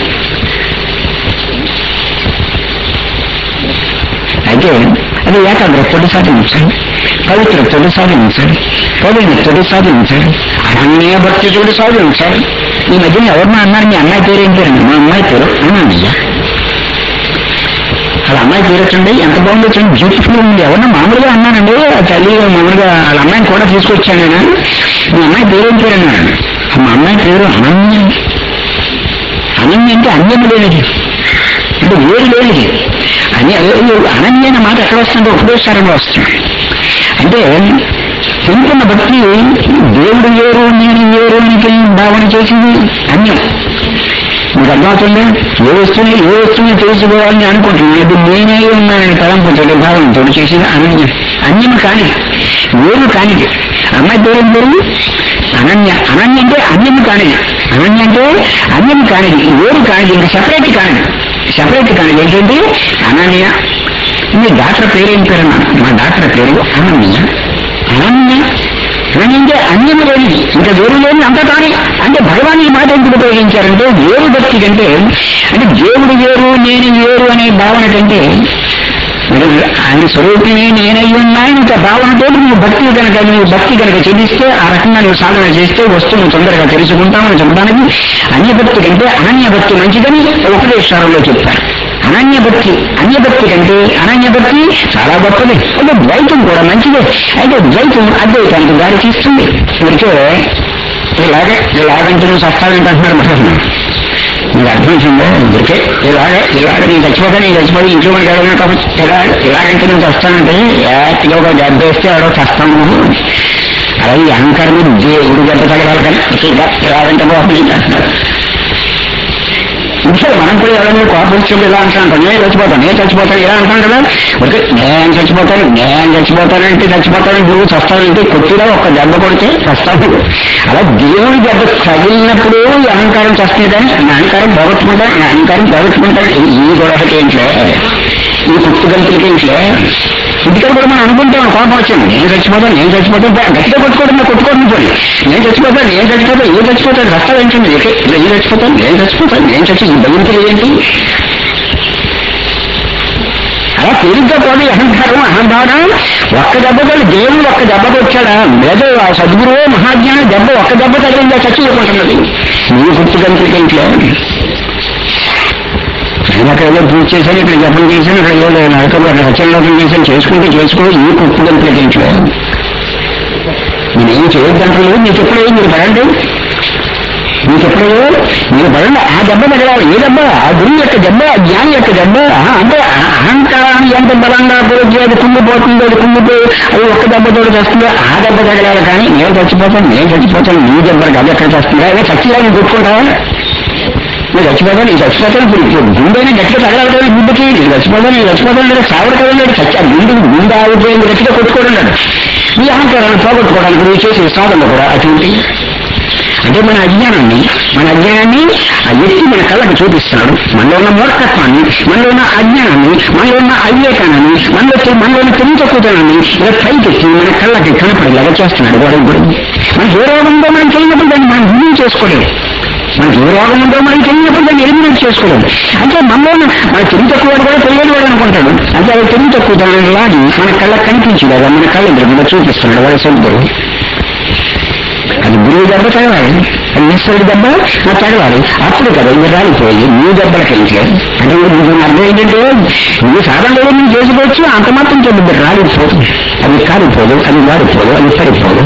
అయితే అది ఏకాగ్రతతో సాధించాలి పవిత్రతతో సాధించాలి పవిత్రతతో సాధించాలి అనన్య భక్తితో సాధించాలి ఈ మధ్యన ఎవరినో అన్నారు మీ అమ్మాయి పేరు ఏం పేరండి మా అమ్మాయి పేరు అన్నయ్య వాళ్ళ అమ్మాయి పేరు వచ్చండి ఎంత బాగుందో చూడండి బ్యూటిఫుల్ ఉంది ఎవరన్నా మామూలుగా అన్నానండి ఆ తల్లి మామూలుగా వాళ్ళ అమ్మాయిని కూడా తీసుకొచ్చాను నేను మీ అమ్మాయి పేరు ఏం పేరు అన్నాను మా అమ్మాయి పేరు అనన్య అనన్య అంటే అన్యం లేనిది అంటే వేరు లేనిది అని అనన్య అనే మాట ఎక్కడ వస్తుందో ఉపదేశారంలో వస్తుంది అంటే పెంపున్న భక్తి దేవుడు వేరు నేను వేరు అని భావన చేసింది అన్యం మీకు అర్థమవుతుంది ఏ వస్తువుని ఏ వస్తువుని తెలుసుకోవాలని అనుకుంటున్నాను అది నేనే ఉన్నానని తలంపుతో భావనతో చేసిన అనన్యం అన్యం కాని వేరు కానిది అమ్మాయి పేరు పేరు అనన్య అనన్య అంటే అన్యం కానిది అనన్య అంటే అన్యం కానిది వేరు కానిది ఇంకా సపరేట్ కానిది సపరేట్ కానిది ఏంటంటే అనన్య మీ డాక్టర్ పేరు ఏం పేరు అన్నాను మా డాక్టర్ పేరు అనన్య అనన్య అంటే అన్యం లేనిది ఇంకా వేరు లేని అంత కానీ అంటే భగవాన్ ఈ మాట ఎందుకు ఉపయోగించారంటే వేరు భక్తి కంటే అంటే దేవుడు వేరు నేను వేరు అనే భావన కంటే మరి ఆయన స్వరూపిణి నేనై ఉన్నాయని ఇంకా భావనతో నువ్వు భక్తి కనుక నువ్వు భక్తి కనుక చెల్లిస్తే ఆ రకంగా నువ్వు సాధన చేస్తే వస్తువును తొందరగా తెలుసుకుంటామని చెప్పడానికి అన్య భక్తి కంటే అనన్య భక్తి మంచిదని ఉపదేశాలలో చెప్తారు అనన్య భక్తి అన్య భక్తి కంటే అనన్య భక్తి చాలా గొప్పది అయితే ద్వైతం కూడా మంచిదే అయితే ద్వైతం అద్వైతానికి దారి తీస్తుంది ఇప్పటికే ఇలాగే ఇలాగంటే నువ్వు సస్తానంటే అంటున్నారు మహాత్మ నీకు అర్థమవుతుందో ఇదికే ఇలాగ ఇలాగ నేను చచ్చిపోతా నేను చచ్చిపోయి ఇంట్లో మనకి ఎవరైనా కాబట్టి ఇలా ఇలాగంటే నేను చస్తానంటే యాక్టిగా ఒక దెబ్బ వేస్తే ఎవడో చస్తాను నువ్వు అలాగే ఈ అహంకారం మీద దేవుడు దెబ్బ తగలాలి కానీ ఇలా ఇలాగంటే బాగుంది అంటున్నారు ఇంకా మనం కూడా ఎవరైనా కోపం వచ్చినప్పుడు ఇలా అంటాం నేను చచ్చిపోతాను నేను చచ్చిపోతాను ఇలా అంటాం కదా ఓకే నేను చచ్చిపోతాను నేను చచ్చిపోతానంటే చచ్చిపోతాను నువ్వు చస్తానంటే కొట్టిలో ఒక దెబ్బ కొడితే చస్తాను అలా దేవుడి దెబ్బ తగిలినప్పుడు ఈ అహంకారం చస్తుంది కానీ నా అహంకారం పోగొట్టుకుంటాను నా అహంకారం పోగొట్టుకుంటాను ఈ గొడవకి ఏంట్లే ఈ పుట్టుగంతులకి ఏంట్లే ఇంటికి కూడా మనం అనుకుంటాం కోపం వచ్చింది నేను చచ్చిపోతాను నేను చచ్చిపోతాను బా, గట్టిగా కొట్టుకోవడం నా కొట్టుకోవడం పోయి నేను చచ్చిపోతాను నేను చచ్చిపోతాను ఏం చచ్చిపోతాను రక్తం ఏంటండి నేను చచ్చిపోతాను నేను చచ్చిపోతాను నేను చచ్చి ఈ భయంతో ఏంటి అలా తేలిగ్గా పోయి అహంకారం అహంభావన ఒక్క దెబ్బతో దేవుడు ఒక్క దెబ్బతో వచ్చాడా లేదా ఆ సద్గురువు మహాజ్ఞానం దెబ్బ ఒక్క దెబ్బ తగిలిందా చచ్చిపోతున్నది నీ పుట్టుకంతులకి ఇంట్లో నేను అక్కడ ఏదో పూజ చేశాను ఇక్కడ జపం చేశాను ఇక్కడ ఏదో నరకం రచనలోకం చేశాను చేసుకుంటే చేసుకో ఈ పుట్టుకంతులకి ఇంట్లో నేనేం చేయొద్దంటలేదు నీకు ఎప్పుడో మీరు పడండి నీకు ఎప్పుడో మీరు పడండి ఆ దెబ్బ తగలాలి ఏ దెబ్బ ఆ గురువు యొక్క దెబ్బ ఆ జ్ఞాని యొక్క దెబ్బ ఆ అంటే ఆ అహంకారాన్ని ఎంత బలంగా పోతే అది కుంగిపోతుందో అది కుంగిపోయి అది ఒక్క దెబ్బతో చేస్తుందో ఆ దెబ్బ తగలాలి కానీ నేను చచ్చిపోతాను నేను చచ్చిపోతాను నీ దెబ్బకి అది ఎక్కడ చేస్తుందా అదే చచ్చిపోయి కొట్టుకుంటావా నేను చచ్చిపోతాను నేను చచ్చిపోతాను ఇప్పుడు ఇప్పుడు గుండెనే గట్టిగా తగలాలి కదా గుండెకి నేను చచ్చిపోతాను నేను చచ్చిపోతాను లేదా సావడు కదా లేదు చచ్చి ఆ గుండె గుండె ఆగిపోయింది గట్టిగా కొట్టుకోవడం లేదు ఈ అహంకారాన్ని పోగొట్టుకోవడానికి నువ్వు చేసే సాధనలు కూడా అటువంటి అంటే మన అజ్ఞానాన్ని మన అజ్ఞానాన్ని ఆ వ్యక్తి మన కళ్ళకు చూపిస్తున్నాడు మనలో ఉన్న మూర్ఖత్వాన్ని మనలో ఉన్న అజ్ఞానాన్ని మనలో ఉన్న అవివేకాన్ని మనలో తె- మనలో ఉన్న తెలివి తక్కువతనాన్ని ఇలా పైకెత్తి మన కళ్ళకి కనపడేలాగా చేస్తున్నాడు వాడు ఇప్పుడు మనకి ఏ రోగం ఉందో మనం తెలియనప్పుడు దాన్ని మనం రిలీవ్ చేసుకోలేదు మనకి ఏ రోగం ఉందో మనకి తెలియనప్పుడు దాన్ని ఎలిమినేట్ చేసుకోలేదు అంటే మనలో ఉన్న మన తెలివి తక్కువ వాడు కూడా తెలియని వాడు అనుకుంటాడు అంటే అది తెలివి తక్కువ లాగి మన కళ్ళకి కనిపించలేదా మన కళ్ళ ఎదురు మీద చూపిస్తున్నాడు వాడు సొంతరు అది గురువు దెబ్బ తగవాలి అది ఈశ్వరుడి దెబ్బ నా తగవాలి అప్పుడు కదా ఇది రాలిపోయి నీ దెబ్బలకి వెళ్తే అంటే నీకు అర్థం ఏంటంటే నువ్వు సాధన లేదు నువ్వు చేసుకోవచ్చు అంత మాత్రం చెప్పింది రాలిపోదు అది కాలిపోదు అది వాడిపోదు అది పడిపోదు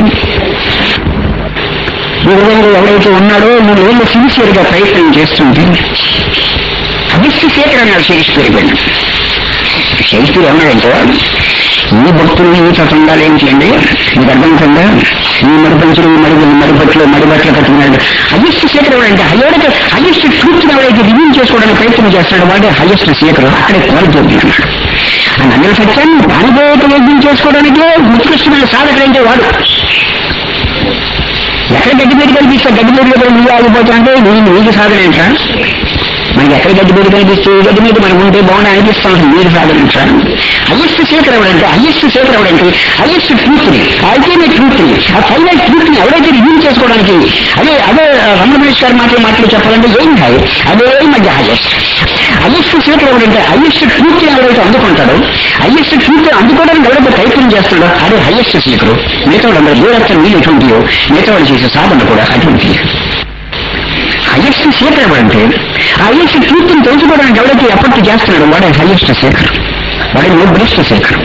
ఈ విధంగా ఎవరైతే ఉన్నాడో నువ్వు ఏళ్ళు సిన్సియర్ గా ప్రయత్నం చేస్తుంటే అభిష్టి శేఖర్ అన్నాడు షేక్స్పియర్ పెళ్ళి షేక్స్పియర్ అన్నాడంటే ఈ భక్తులు ఈ కథ ఉండాలి ఏంటి అండి మీకు అర్థమవుతుందా ఈ మడిపంచులు ఈ మడి మడిపట్లు మడిబట్లు కట్టుకున్నాడు హయ్యెస్ట్ శేఖర్ ఎవడంటే హయ్యడికి హయ్యెస్ట్ ట్రూత్ ఎవరైతే రివ్యూ చేసుకోవడానికి ప్రయత్నం చేస్తాడు వాడే హయ్యెస్ట్ శేఖర్ అక్కడే క్వాలిటీ అన్నాడు ఆ నగర సత్యాన్ని అనుభవత యజ్ఞం చేసుకోవడానికే ఉత్కృష్టమైన సాధకుడైతే వాడు ఎక్కడ గడ్డి మీద కనిపిస్తా గడ్డి మీద కూడా నువ్వు ఆగిపోతా అంటే నీ నీకు సాధన ఏంట్రా మనకి ఎక్కడ గడ్డి మీద కనిపిస్తే ఈ గడ్డి మీద మనం ఉంటే బాగుంది అనిపిస్తా ఉంటుంది మీరు సాధన ఏంట్రా హయ్యెస్ట్ శేఖర్ ఎవడంటే హయ్యెస్ట్ శేఖర్ ఎవడంటే హయ్యెస్ట్ ట్రూత్ ని అల్టిమేట్ ట్రూత్ ని ఆ ఫైనల్ ట్రూత్ ని ఎవరైతే రివ్యూ చేసుకోవడానికి అదే అదే రమణేష్ గారి మాటలు మాటలు చెప్పాలంటే ఏం కాదు అదే మధ్య హయ్యెస్ట్ హయ్యెస్ట్ శేఖర్ ఎవడంటే హయ్యెస్ట్ ట్రూత్ ని ఎవరైతే అందుకుంటాడో హయ్యెస్ట్ ట్రూత్ అందుకోవడానికి ఎవరైతే ప్రయత్నం చేస్తాడో అదే హయ్యెస్ట్ శేఖరు మిగతా వాళ్ళందరూ దూరత్వం నీళ్ళు ఎటువంటియో మిగతా వాళ్ళు చేసే సాధన కూడా అటువంటి హయ్యెస్ట్ శేఖర్ ఎవరంటే హయ్యెస్ట్ ట్రూత్ ని తెలుసుకోవడానికి ఎవరైతే ఎఫర్ట్ చేస్తున్నాడో వాడే హయ్యెస్ట్ శేఖర్ వాడే నోబెలిస్ట్ శేఖర్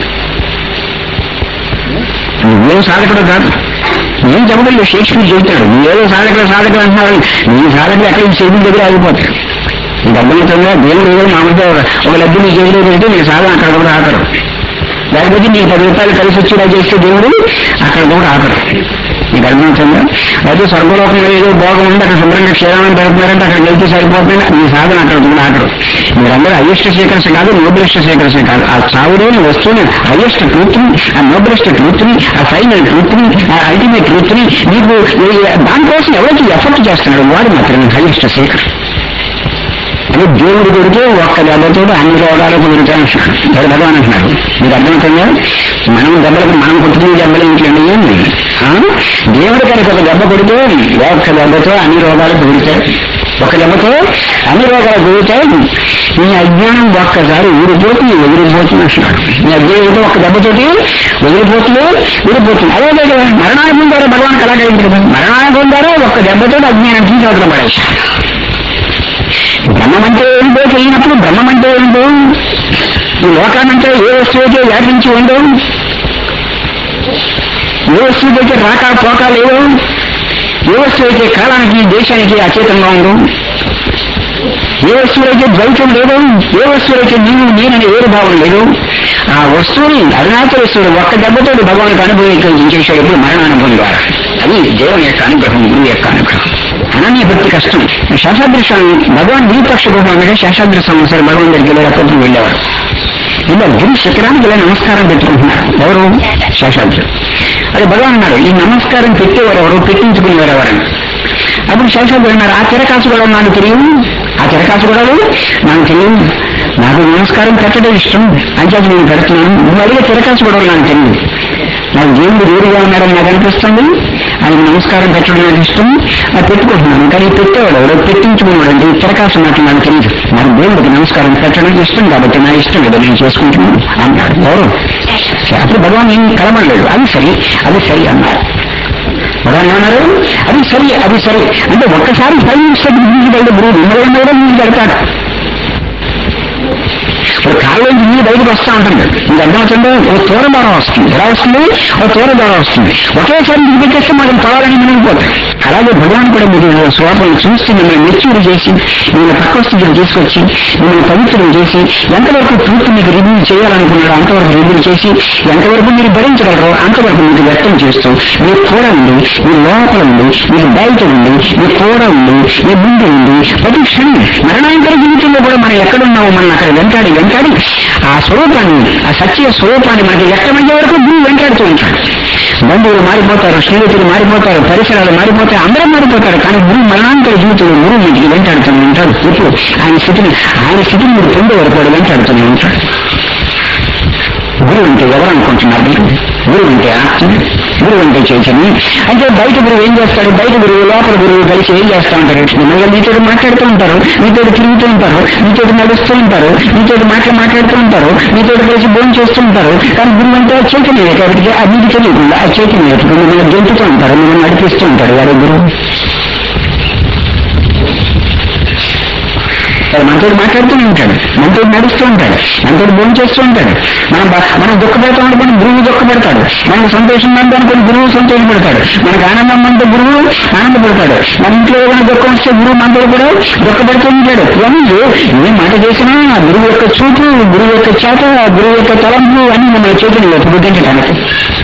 నువ్వేం సాధకుడు కాదు ఏం చెప్పడం షేక్స్పియర్ చెబుతాడు నువ్వేదో సాధకుడు సాధకుడు అంటున్నావు నీ సాధకుడు ఎక్కడ ఈ చేతుల దగ్గర ఆగిపోతాడు నీకు అర్థమవుతుందా దేవుడు ఏదో మామూలుగా ఒక లబ్ధి నీ చేతిలో పెడితే నీ సాధన అక్కడ కూడా ఆపరు లేకపోతే నీకు పది రూపాయలు కలిసి వచ్చేలా చేస్తే దేవుడు అక్కడ కూడా ఆపరు నీకు అర్థమవుతుందా అయితే స్వర్గలోకంలో ఏదో భోగం ఉంది అక్కడ శుభ్రంగా క్షేమం పెడుతున్నారంటే అక్కడ వెళ్తే సరిపోతుంది నీ సాధన అక్కడ కూడా ఆపరు మీరందరూ హయ్యెస్ట్ స్వీకరణ కాదు నోబెలిస్ట్ స్వీకరణ కాదు ఆ చావులేని వస్తువుని హయ్యెస్ట్ ట్రూత్ని ఆ నోబెలిస్ట్ ట్రూత్ని ఆ ఫైనల్ ట్రూత్ని ఆ అల్టిమేట్ ట్రూత్ని మీకు ఈ- దానికోసం ఎవరైతే ఎఫర్ట్ చేస్తున్నాడు వాడు మాత్రమే హయ్యెస్ట్ స్వీకరణ అని దేవుడి కొడితే ఒక్క దెబ్బతో అన్ని రోగాలు కుదురుతాయి అంటున్నాడు ఎవరు భగవాన్ అంటున్నారు మీకు అర్థమవుతుందా మనం దెబ్బలకు మనం కొట్టుకునే దెబ్బలు ఏంటండి ఏమి ఆ? దేవుడి కనుక ఒక దెబ్బ కొడితే ఒక్క దెబ్బతో అన్ని రోగాలు కుదురుతాయి ఒక దెబ్బతో అన్ని రోగాలు కుదురుతాయి నీ అజ్ఞానం ఒక్కసారి ఊడిపోతుంది ఎగిరిపోతుంది అంటున్నాడు నీ అజ్ఞానం ఒక్క దెబ్బతోటి వదిలిపోతుంది ఊడిపోతుంది అదే కదా మరణాన్ని పొందారో భగవాన్ కళాకరింది కదా మరణాన్ని పొందారో ఒక్క దెబ్బతో అజ్ఞానం తీసి అవతల పడేశాడు బ్రహ్మం అంటే ఏంటో తెలియనప్పుడు బ్రహ్మం అంటే ఏంటో ఈ లోకానంతా ఏ వస్తువు అయితే వ్యాపించి ఉందో ఏ వస్తువుకైతే రాక పోక లేవు ఏ వస్తువు అయితే కాలానికి దేశానికి అచేతంగా ఉందో ఏ వస్తువులైతే ద్వైతం లేదు ఏ వస్తువులైతే నీవు నేనని వేరు భావం లేదు ఆ వస్తువుని అరుణాచలేశ్వరుడు ఒక్క దెబ్బతో భగవానికి అనుభవించేసాడు ఎప్పుడు మరణానుభవం ద్వారా అది దేవుని యొక్క అనుగ్రహం గురువు యొక్క అనుగ్రహం అనన్య భక్తి కష్టం శేషాద్రి స్వామి భగవాన్ దీపక్ష గుహ అనగా శేషాద్రి స్వామి సార్ భగవాన్ దగ్గరికి వెళ్ళి అప్పుడు వెళ్ళేవారు ఇలా గురు శిఖరానికి ఇలా నమస్కారం పెట్టుకుంటున్నారు ఎవరు శేషాద్రి అదే భగవాన్ అన్నారు ఈ నమస్కారం పెట్టేవారు ఎవరు పెట్టించుకునేవారు ఎవరని అప్పుడు శేషాద్రి అన్నారు ఆ తిరకాసు కూడా నాకు తెలియదు ఆ తిరకాసు కూడా నాకు తెలియదు నాకు నమస్కారం పెట్టడం ఇష్టం అంచేది నేను పెడుతున్నాను నువ్వు అడిగే తిరకాసు కూడా నాకు తెలియదు నాకు దేవుడు వేరుగా ఉన్నాడని నాకు అనిపిస్తుంది ఆయనకు నమస్కారం పెట్టడం నాకు ఇష్టం అది పెట్టుకుంటున్నాను కానీ పెట్టేవాడు ఎవడో పెట్టించుకునేవాడు అంటే ఈ తిరకాసు మాట నాకు తెలియదు నాకు దేవుడికి నమస్కారం పెట్టడం ఇష్టం కాబట్టి నా ఇష్టం ఏదో నేను చేసుకుంటున్నాను అన్నాడు ఎవరు అప్పుడు భగవాన్ ఏం కలమలేదు అది సరి అది సరి అన్నారు భగవాన్ ఏమన్నారు అది సరి అది సరి అంటే ఒక్కసారి ఫైవ్ మినిట్స్ నీళ్ళు వెళ్ళి గురువు నిమ్మలం కూడా నీళ్ళు పెడతాడు ఇప్పుడు కాళ్ళలోంచి నీళ్ళు బయటకు వస్తూ ఉంటుంది మీకు అర్థమవుతుందో ఒక తూర ద్వారా వస్తుంది ఎలా వస్తుంది ఒక తూర ద్వారా వస్తుంది ఒకేసారి మీకు పెట్టేస్తే మనం పొలాలని మునిగిపోతాయి అలాగే భగవాన్ కూడా మీరు స్వాపలు చూసి మిమ్మల్ని మెచ్యూర్ చేసి మిమ్మల్ని పక్క స్థితికి తీసుకొచ్చి మిమ్మల్ని పవిత్రం చేసి ఎంతవరకు ట్రూత్ మీకు రివ్యూ చేయాలనుకున్నాడో అంతవరకు రివ్యూ చేసి ఎంతవరకు మీరు భరించగలరో అంతవరకు మీకు వ్యక్తం చేస్తూ మీరు కూడా ఉండి మీ లోపల ఉండి మీకు బయట ఉండి మీ కూడా ఉండి మీ ముందు ఉండి ప్రతి క్షణం మరణాంతర జీవితంలో కూడా మనం ఎక్కడున్నామో మనం అక్కడ వెంటాడి వెంటాడి ఆ స్వరూపాన్ని ఆ సత్య స్వరూపాన్ని మనకి వ్యక్తమయ్యే వరకు గురువు వెంటాడుతూ ఉంటాడు బంధువులు మారిపోతారు స్నేహితులు మారిపోతారు పరిసరాలు మారిపోతారు అందరూ మారిపోతారు కానీ గురువు మరణాంతర జీవితంలో గురువు ఇంటికి వెంటాడుతూనే ఉంటాడు ఎప్పుడు ఆయన స్థితిని ఆయన స్థితిని మీరు పొందే వరకు వాడు వెంటాడుతూనే ఉంటాడు గురువు అంటే ఎవరు అనుకుంటున్నారు గురువు అంటే ఆత్మ గురువు అంటే చైతన్యం అంటే బయట గురువు ఏం చేస్తాడు బయట గురువు లోపల గురువు కలిసి ఏం చేస్తూ ఉంటారు మిమ్మల్ని మీతో మాట్లాడుతూ ఉంటారు మీతో తిరుగుతూ ఉంటారు మీతో నడుస్తూ ఉంటారు మీతో మాటలు మాట్లాడుతూ ఉంటారు మీతో కలిసి భోజనం చేస్తూ ఉంటారు కానీ గురువు అంటే చైతన్యం కాబట్టి ఆ మీకు తెలియకుండా ఆ చైతన్యం ఎప్పుడు మిమ్మల్ని గెంటుతూ ఉంటారు మిమ్మల్ని నడిపిస్తూ ఉంటారు వారి గురువు వాడు మనతో మాట్లాడుతూ ఉంటాడు మనతో నడుస్తూ ఉంటాడు మనతో భోజనం చేస్తూ ఉంటాడు మనం బా- మనం దుఃఖపడతాం అనుకుని గురువు దుఃఖపడతాడు మనకు సంతోషం ఉందంటే అనుకుని గురువు సంతోషపడతాడు మనకు ఆనందం అంటే గురువు ఆనందపడతాడు మన ఇంట్లో ఏదైనా దుఃఖం వస్తే గురువు మనతో కూడా దుఃఖపడుతూ ఉంటాడు ఇవన్నీ ఏ మాట చేసినా ఆ గురువు యొక్క చూపు గురువు యొక్క చేత ఆ గురువు యొక్క తలంపు అన్ని మన చేతులు పుట్టించడానికి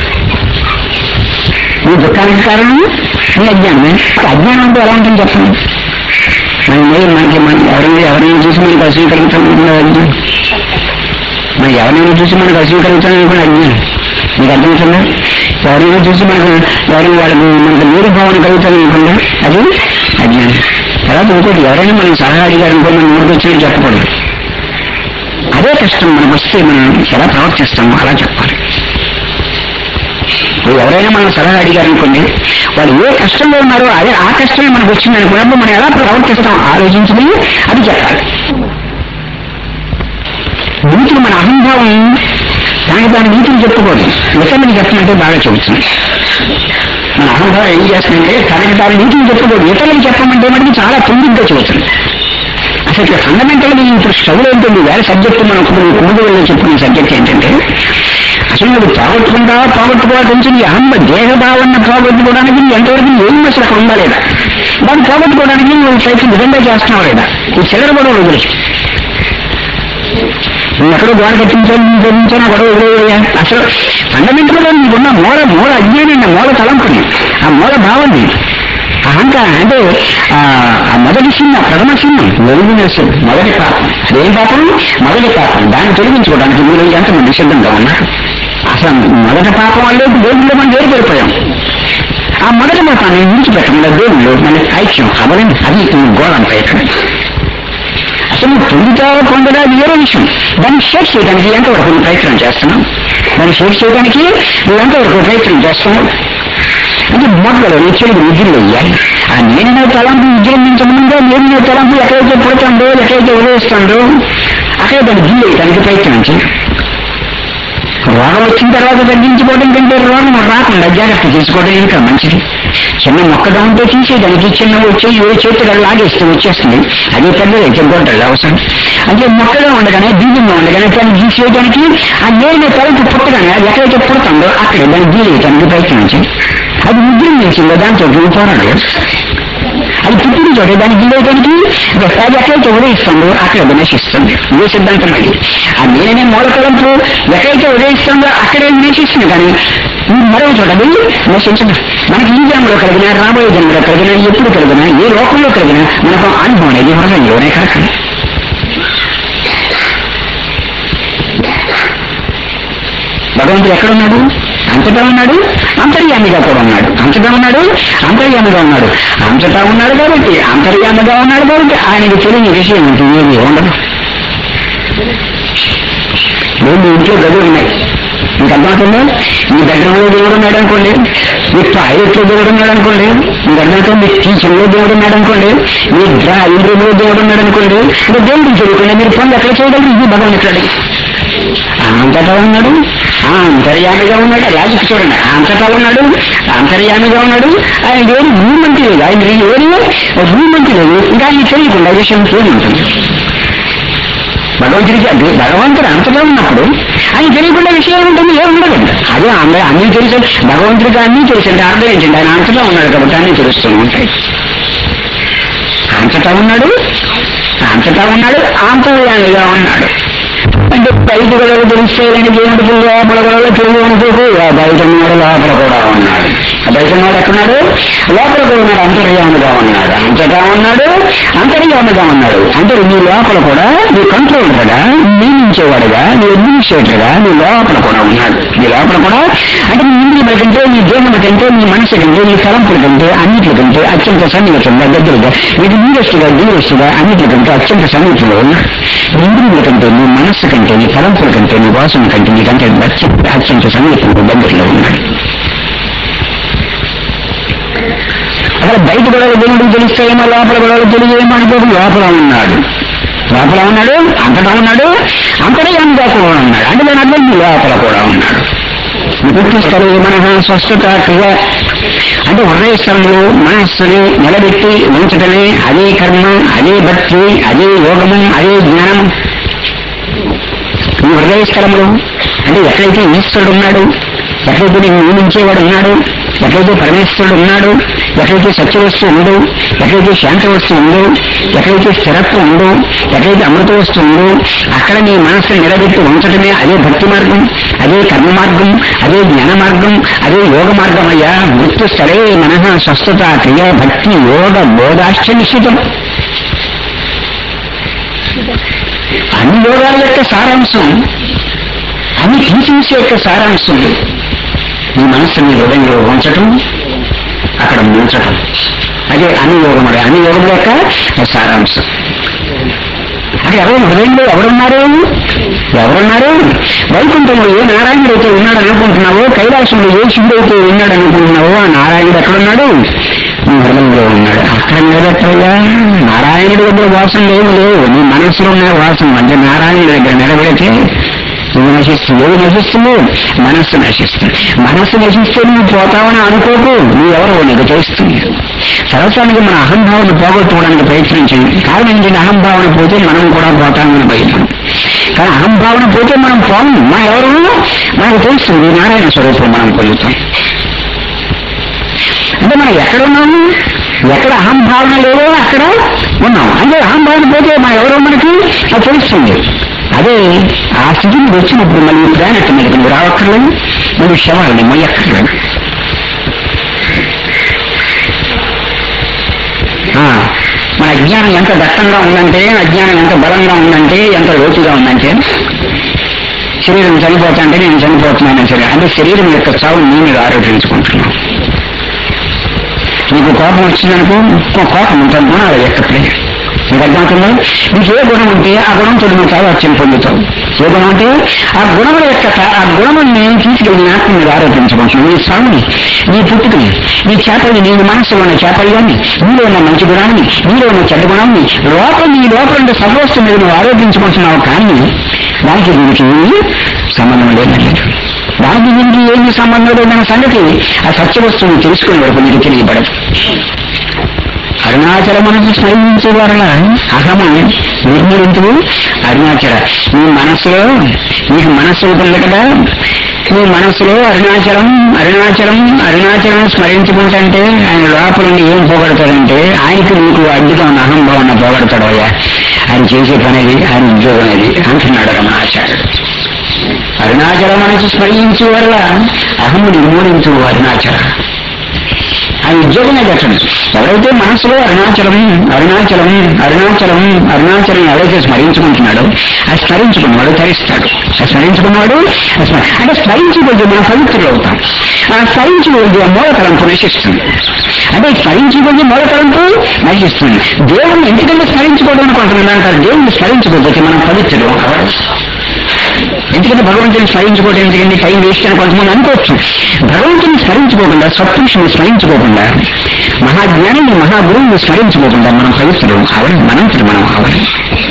ఈ దుఃఖానికి కారణం ఈ అజ్ఞానమే అజ్ఞానం అంటే ఎలా ఉంటుంది చెప్పండి మనం ఏ మనకి మన ఎవరైనా ఎవరైనా చూసి మనకి అసూయ కలుగుతాం అజ్ఞానం మనం ఎవరైనా చూసి మనకు అసూయ కలుగుతాం కూడా అజ్ఞానం మీకు అర్థమవుతుందా ఎవరైనా చూసి మనకు ఎవరైనా వాళ్ళకి మనకు నీరు భావన కలుగుతాం అనుకుందా అది అజ్ఞానం తర్వాత ఇంకోటి ఎవరైనా మనం సలహా అడిగారు అనుకో మనం నోటికి వచ్చినట్టు చెప్పకూడదు అదే కష్టం మనకు వస్తే మనం ఎలా ప్రవర్తిస్తామో అలా చెప్పాలి ఇప్పుడు ఎవరైనా మనం సలహా అడిగారు అనుకోండి వాళ్ళు ఏ కష్టంలో ఉన్నారో అదే ఆ కష్టమే మనకు వచ్చింది అనుకున్నప్పుడు మనం ఎలా ప్రవర్తిస్తాం ఆలోచించి అది చెప్పాలి నీతిని మన అహంభావం దానికి దాని నీతిని చెప్పుకోదు ఇతరులకు చెప్పమంటే బాగా చెబుతుంది మన అహంభావం ఏం చేస్తుందంటే తనకి దాని నీతిని చెప్పుకోదు ఇతరులకు చెప్పమంటే మనకి చాలా తొందరగా చెబుతుంది అసలు ఇక్కడ ఫండమెంటల్ ఇప్పుడు స్ట్రగుల్ ఏంటండి వేరే సబ్జెక్టు మనం కుటుంబంలో చెప్పుకునే సబ్జెక్ట్ ఏంటంటే అసలు నువ్వు పోగొట్టుకుంటావా పోగొట్టుకోవా కొంచెం ఈ అహమ్మ దేహభావాన్ని పోగొట్టుకోవడానికి నువ్వు ఎంతవరకు ఏం అసలు అక్కడ ఉందా లేదా దాన్ని పోగొట్టుకోవడానికి నువ్వు ప్రయత్నం నిజంగా చేస్తున్నావు లేదా ఈ చిల్లర కూడా వదిలేసి నువ్వు ఎక్కడో గోడ కట్టించాను నువ్వు కట్టించాను గొడవ వదిలేయా అసలు ఫండమెంటల్ గా నీకున్న మూల మూల అజ్ఞానాన్ని మూల తలంపుని ఆ మూల భావాన్ని అహంకారం అంటే ఆ ఆ మొదటి చిన్న ప్రథమ చిన్నం వెలుగునేస్ మొదటి పాపం అదేం పాపం మొదటి పాపం దాన్ని తొలగించుకోవడానికి మీరు ఎంతమంది సిద్ధంగా ఉన్నారు అసలు మొదటి పాపం వల్లే దేవుళ్ళు మనం వేరుపడిపోయాం ఆ మొదటి పాపాన్ని విడిచిపెట్టకుండా దేవుళ్ళు మన ఐక్యం అవలని అది గోడంతా ఇక్కడ అసలు నువ్వు పొందుతావో పొందడా అది వేరే విషయం దాన్ని షేర్ చేయడానికి ఎంతవరకు నువ్వు ప్రయత్నం చేస్తున్నావు దాన్ని షేర్ చేయడానికి నువ్వు ఎంతవరకు ప్రయత్నం చేస్తున్నావు అంటే మొదలు చెడు విద్యలు వేయాలి ఆ నేను తలంపు విజృంభించముందో నేను తలంపు ఎక్కడైతే పుడుతుందో ఎక్కడైతే ఉదయిస్తుందో అక్కడ దాన్ని గిల్లు వేయడానికి ప్రయత్నం చేయి రోగం వచ్చిన తర్వాత తగ్గించుకోవడం కంటే రోగం రాకుండా జాగ్రత్త తీసుకోవడం ఇంకా మంచిది చిన్న మొక్క దాంతో తీసేదానికి చిన్న వచ్చే ఏ చేతులు లాగేస్తే వచ్చేస్తుంది అదే పెద్దది అయితే గొడ్డలు అవసరం అంటే మొక్కగా ఉండగానే బీజంగా ఉండగానే దాన్ని గీసేయడానికి ఆ నేరుగా తలంపు పుట్టగానే అది ఎక్కడైతే పుడుతుందో అక్కడ దాన్ని గీయడానికి ప్రయత్నించి అది విజృంభించిందో దాంతో పోరాడు అది పుట్టిన చోట దాన్ని గీయడానికి అది ఎక్కడైతే ఉదయిస్తుందో అక్కడ అది నశిస్తుంది ఇదే సిద్ధాంతం అది ఆ నేనే మూలకలంపు ఎక్కడైతే ఉదయిస్తుందో అక్కడే నశిస్తుంది కానీ ఈ మరో చోట అది నశించదు మనకి ఈ జన్మలో కలిగిన రాబోయే జన్మలో కలిగిన ఎప్పుడు కలిగిన ఏ లోకంలో కలిగిన మనకు అనుభవం అనేది హృదయంలోనే కలగాలి భగవంతుడు ఎక్కడున్నాడు అంతటా ఉన్నాడు అంతర్యామిగా కూడా ఉన్నాడు అంతటా ఉన్నాడు అంతర్యామిగా ఉన్నాడు అంతటా ఉన్నాడు కాబట్టి అంతర్యామిగా ఉన్నాడు కాబట్టి ఆయనకి తెలియని విషయం ఇంక ఏది ఉండదు రెండు ఇంట్లో గదులు ఉన్నాయి మీకు అర్థమవుతుందా మీ బెడ్రూమ్లో దేవుడు ఉన్నాడు అనుకోండి మీ టాయిలెట్లో దేవుడు ఉన్నాడు అనుకోండి మీకు అర్థమవుతుంది మీ కిచెన్లో దేవుడు ఉన్నాడు అనుకోండి మీ డ్రాయింగ్ రూమ్లో దేవుడు ఉన్నాడు అనుకోండి ఇంకా దేవుడికి తెలియకుండా మీరు పనులు ఎక్కడ చేయగలరు ఇది భగవంతుడు అంతటా ఉన్నాడు ఆ అంతర్యామిగా ఉన్నాడు లాజిక్ చూడండి అంతటా ఉన్నాడు అంతర్యామిగా ఉన్నాడు ఆయన ఏది మూమెంట్ లేదు ఆయన ఏది మూమెంట్ లేదు ఇంకా ఆయన తెలియకుండా విషయం ఏముంటుంది భగవంతుడికి అది భగవంతుడు అంతటా ఉన్నప్పుడు ఆయన తెలియకుండా విషయం ఉంటుంది ఏం ఉండదు అదే అందరూ అన్నీ తెలుసు భగవంతుడికి అన్నీ తెలుసండి అర్థం ఏంటండి ఆయన అంతటా ఉన్నాడు కాబట్టి అన్నీ తెలుస్తూ ఉంటాయి అంతటా ఉన్నాడు అంతటా ఉన్నాడు ఆంతర్యామిగా ఉన్నాడు అంటే బయట గొడవలు తెలుస్తాయని దేవుడికి లోపల గొడవలు తెలియదు అనుకోకు ఆ బయట ఉన్నాడు లోపల కూడా ఉన్నాడు బయట ఉన్నాడు ఎక్కడున్నాడు లోపల కూడా ఉన్నాడు అంతర్యాముగా ఉన్నాడు అంతటా ఉన్నాడు అంతర్యాముగా ఉన్నాడు అంటే నీ లోపల కూడా నీ కంట్రోలర్గా నియమించేవాడుగా నీ అడ్మినిస్ట్రేటర్గా నీ లోపల కూడా ఉన్నాడు నీ లోపల కూడా అంటే నీ ఇంద్రియ కంటే నీ దేహం కంటే నీ మనసు కంటే నీ తలంపుల కంటే అన్నిటి కంటే అత్యంత సన్నిహితంగా దగ్గరగా ఇది నీరెస్ట్గా నీరెస్ట్గా అన్నిటి కంటే అత్యంత సన్నిహితంలో ఉన్నాడు నీ ఇంద్రియుల కంటే నీ మనస్సు కంటే నీ తలంపుల కంటే నీ వాసన కంటే నీకంటే అత్యంత అత్యంత సన్నిహితంగా దగ్గరలో ఉన్నాడు అక్కడ బయట గొడవలు దేవుడికి తెలుస్తాయేమో లోపల గొడవలు తెలియజేయమో అనుకోకు లోపల ఉన్నాడు లోపల ఉన్నాడు అంతటా ఉన్నాడు అంతటా అంతా కూడా ఉన్నాడు అంటే దాని అర్థం నీ లోపల కూడా ఉన్నాడు గుర్తిస్తారు మన స్వస్థత క్రియ అంటే హృదయ స్థలంలో మనస్సుని నిలబెట్టి ఉంచటమే అదే కర్మ అదే భక్తి అదే యోగము అదే జ్ఞానం ఈ హృదయ స్థలంలో అంటే ఎక్కడైతే ఈశ్వరుడు ఉన్నాడు ఎక్కడైతే నేను నియమించేవాడు ఉన్నాడు ఎక్కడైతే పరమేశ్వరుడు ఉన్నాడు ఎక్కడైతే సత్యవస్తు ఉందో ఎక్కడైతే శాంత వస్తువు ఉందో ఎక్కడైతే స్థిరత్వం ఉందో ఎక్కడైతే అమృత వస్తువు ఉందో అక్కడ నీ మనస్సును నిలబెట్టి ఉంచడమే అదే భక్తి మార్గం అదే కర్మ మార్గం అదే జ్ఞాన మార్గం అదే యోగ మార్గం అయ్యా మృత్యు స్థలే మనః స్వస్థత క్రియ భక్తి యోగ బోధాశ్చ నిశ్చితం అన్ని యోగాల యొక్క సారాంశం అన్ని థీసిస్ యొక్క సారాంశం ఈ మనస్సుని హృదయంలో ఉంచటం అక్కడ ముంచటం అదే అన్ని యోగం అదే అన్ని యోగం యొక్క సారాంశం అక్కడ ఎవరు హృదయంలో ఎవరున్నారు ఎవరున్నారు వైకుంఠంలో ఏ నారాయణుడు అయితే ఉన్నాడు అనుకుంటున్నావో కైలాసంలో ఏ శివుడు అయితే ఉన్నాడు అనుకుంటున్నావో ఆ నారాయణుడు ఎక్కడున్నాడు నీ హృదయంలో ఉన్నాడు అక్కడ నిలబెట్టయ్యా నారాయణుడి దగ్గర వాసన లేవు లేవు నీ మనసులో ఉన్న వాసన అంటే నారాయణుడి దగ్గర నిలబెడితే నువ్వు నశిస్తుంది ఏది నశిస్తుంది మనస్సు నశిస్తుంది మనస్సు నశిస్తే నువ్వు పోతావని అనుకోకు నువ్వెవరో నీకు తెలుస్తుంది సరసానికి మన అహంభావాన్ని పోగొట్టుకోవడానికి ప్రయత్నించింది కారణం ఏంటంటే అహంభావన పోతే మనం కూడా పోతామని భయం కానీ అహంభావన పోతే మనం పోము మన ఎవరు మనకు తెలుస్తుంది ఈ నారాయణ స్వరూపం మనం పొందుతాం అంటే మనం ఎక్కడ ఉన్నాము ఎక్కడ అహంభావన లేదో అక్కడ ఉన్నాం అంటే అహంభావన పోతే మన ఎవరో మనకి అది తెలుస్తుంది అదే ఆ స్థితికి వచ్చినప్పుడు మళ్ళీ ప్లానెట్ మీదకి నువ్వు రావక్కర్లేదు నువ్వు శవాలని మొయ్యక్కర్లేదు ఆ, మన అజ్ఞానం ఎంత దట్టంగా ఉందంటే అజ్ఞానం ఎంత బలంగా ఉందంటే ఎంత లోతుగా ఉందంటే శరీరం చనిపోతా అంటే నేను చనిపోతున్నాను సరే అంటే శరీరం యొక్క చావు నేను ఆరోపించుకుంటున్నాను నీకు కోపం వచ్చిందనుకో ఇంకో కోపం ఉంటుంది గుణాల యొక్క ప్లే నీకు అర్థమవుతుందా నీకు ఏ గుణం ఉంటే ఆ గుణంతో నువ్వు చావాచ్యం పొందుతావు ఏ గుణం అంటే ఆ గుణముల యొక్క తా- ఆ గుణముని తీసుకెళ్ళి ఆత్మ మీద ఆరోపించవచ్చు నీ స్వామిని నీ పుట్టుకని నీ చేపల్ని నీ మనసులో ఉన్న చేపల్లోని నీలో ఉన్న మంచి గుణాన్ని నీలో ఉన్న చెడ్డ గుణాన్ని లోపల నీ లోపల ఉండే సర్వస్వం మీద నువ్వు ఆరోపించుకుంటున్నావు కానీ దానికి దీనికి ఏమీ సంబంధం లేదండి దానికి దీనికి ఏమి సంబంధం లేదన్న సంగతి ఆ సత్య వస్తువుని తెలుసుకునే వరకు నీకు తెలియబడదు అరుణాచల మనసు స్మరించే వలన అహము నిర్మూలించు అరుణాచల నీ మనసులో నీకు మనస్సు ఉంటుంది కదా నీ మనసులో అరుణాచలం అరుణాచలం అరుణాచలం స్మరించుకుంటుంటే ఆయన లోపల నుండి ఏం పోగొడతాడంటే ఆయనకి నీకు అడ్డుగా ఉన్న అహంభావన పోగొడతాడు అయ్యా ఆయన చేసే పని అది ఆయన ఉద్యోగం అది అంటున్నాడు రమణాచార్యుడు అరుణాచల మనసు స్మరించు వల్ల అహము నిర్మూలించు అరుణాచల ఆ ఉద్యోగమే పెట్టండి ఎవరైతే మనసులో అరుణాచలం అరుణాచలం అరుణాచలం అరుణాచలం ఎవరైతే స్మరించుకుంటున్నాడో ఆ స్మరించుకున్నవాడు తరిస్తాడు ఆ స్మరించుకున్నవాడు ఆ స్మ- అంటే స్మరించుకుంటే మనం పవిత్రులు అవుతాం ఆ స్మరించుకుంటే మూలతలంపు నశిస్తుంది అంటే స్మరించుకుంటే మూలతలంపు నశిస్తుంది దేవుణ్ణి ఎందుకంటే స్మరించుకోవడం అనుకుంటున్నాడు అంటారు దేవుణ్ణి స్మరించుకోకపోతే మనం పవిత్రులు కావాలి ఎందుకంటే భగవంతుని స్మరించుకోవడం ఎందుకంటే టైం వేస్ట్ అని కొంతమంది అనుకోవచ్చు భగవంతుని స్మరించుకోకుండా సత్పురుషుని స్మరించుకోకుండా మహాజ్ఞానిని మహాగురువుని స్మరించుకోకుండా మనం పవిత్రులు అవని మనంతులు మనం అవని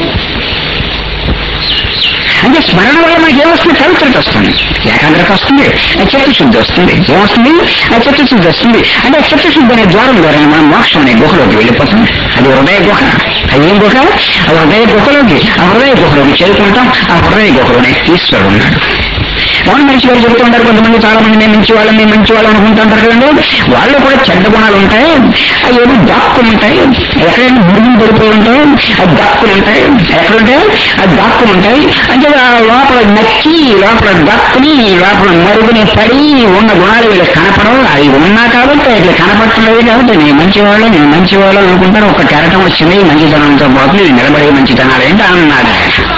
అంటే స్మరణ వల్ల మనకి ఏమొస్తుంది పవిత్రత వస్తుంది ఏకాగ్రత వస్తుంది ఆ చిత్తశుద్ధి వస్తుంది ఏమొస్తుంది ఆ చిత్తశుద్ధి వస్తుంది అంటే ఆ చిత్తశుద్ధి అనే ద్వారం ద్వారా మనం మోక్షం అనే గుహలోకి వెళ్ళిపోతాం అది హృదయ గుహ అది ఏం గుహ ఆ హృదయ గుహలోకి ఆ హృదయ గుహలోకి చేరుకుంటాం ఆ హృదయ గుహలోనే ఈశ్వరుడు ఉన్నాడు రమణ మహర్షి గారు చెబుతూ ఉంటారు కొంతమంది చాలా మంది మేము మంచి వాళ్ళం మేము మంచి వాళ్ళం అనుకుంటుంటారు కదండి వాళ్ళు కూడా చెడ్డ గుణాలు ఉంటాయి అవి ఏదో దాక్కుని ఉంటాయి ఎక్కడైనా మురుగులు పడిపోయి ఉంటాయి అవి దాక్కుని ఉంటాయి ఎక్కడుంటాయి అది దాక్కుని ఉంటాయి అంటే ఆ లోపల నచ్చి లోపల దాక్కుని లోపల మరుగుని పడి ఉన్న గుణాలు వీళ్ళకి కనపడవు అవి ఉన్నా కాబట్టి ఇట్లా కనపడలేదు కాబట్టి నేను మంచివాళ్ళు నేను మంచివాళ్ళు అనుకుంటారు ఒక కెరటం వచ్చింది మంచితనంతో పాటు నేను నిలబడే మంచితనాలు ఏంటి అన్నాడు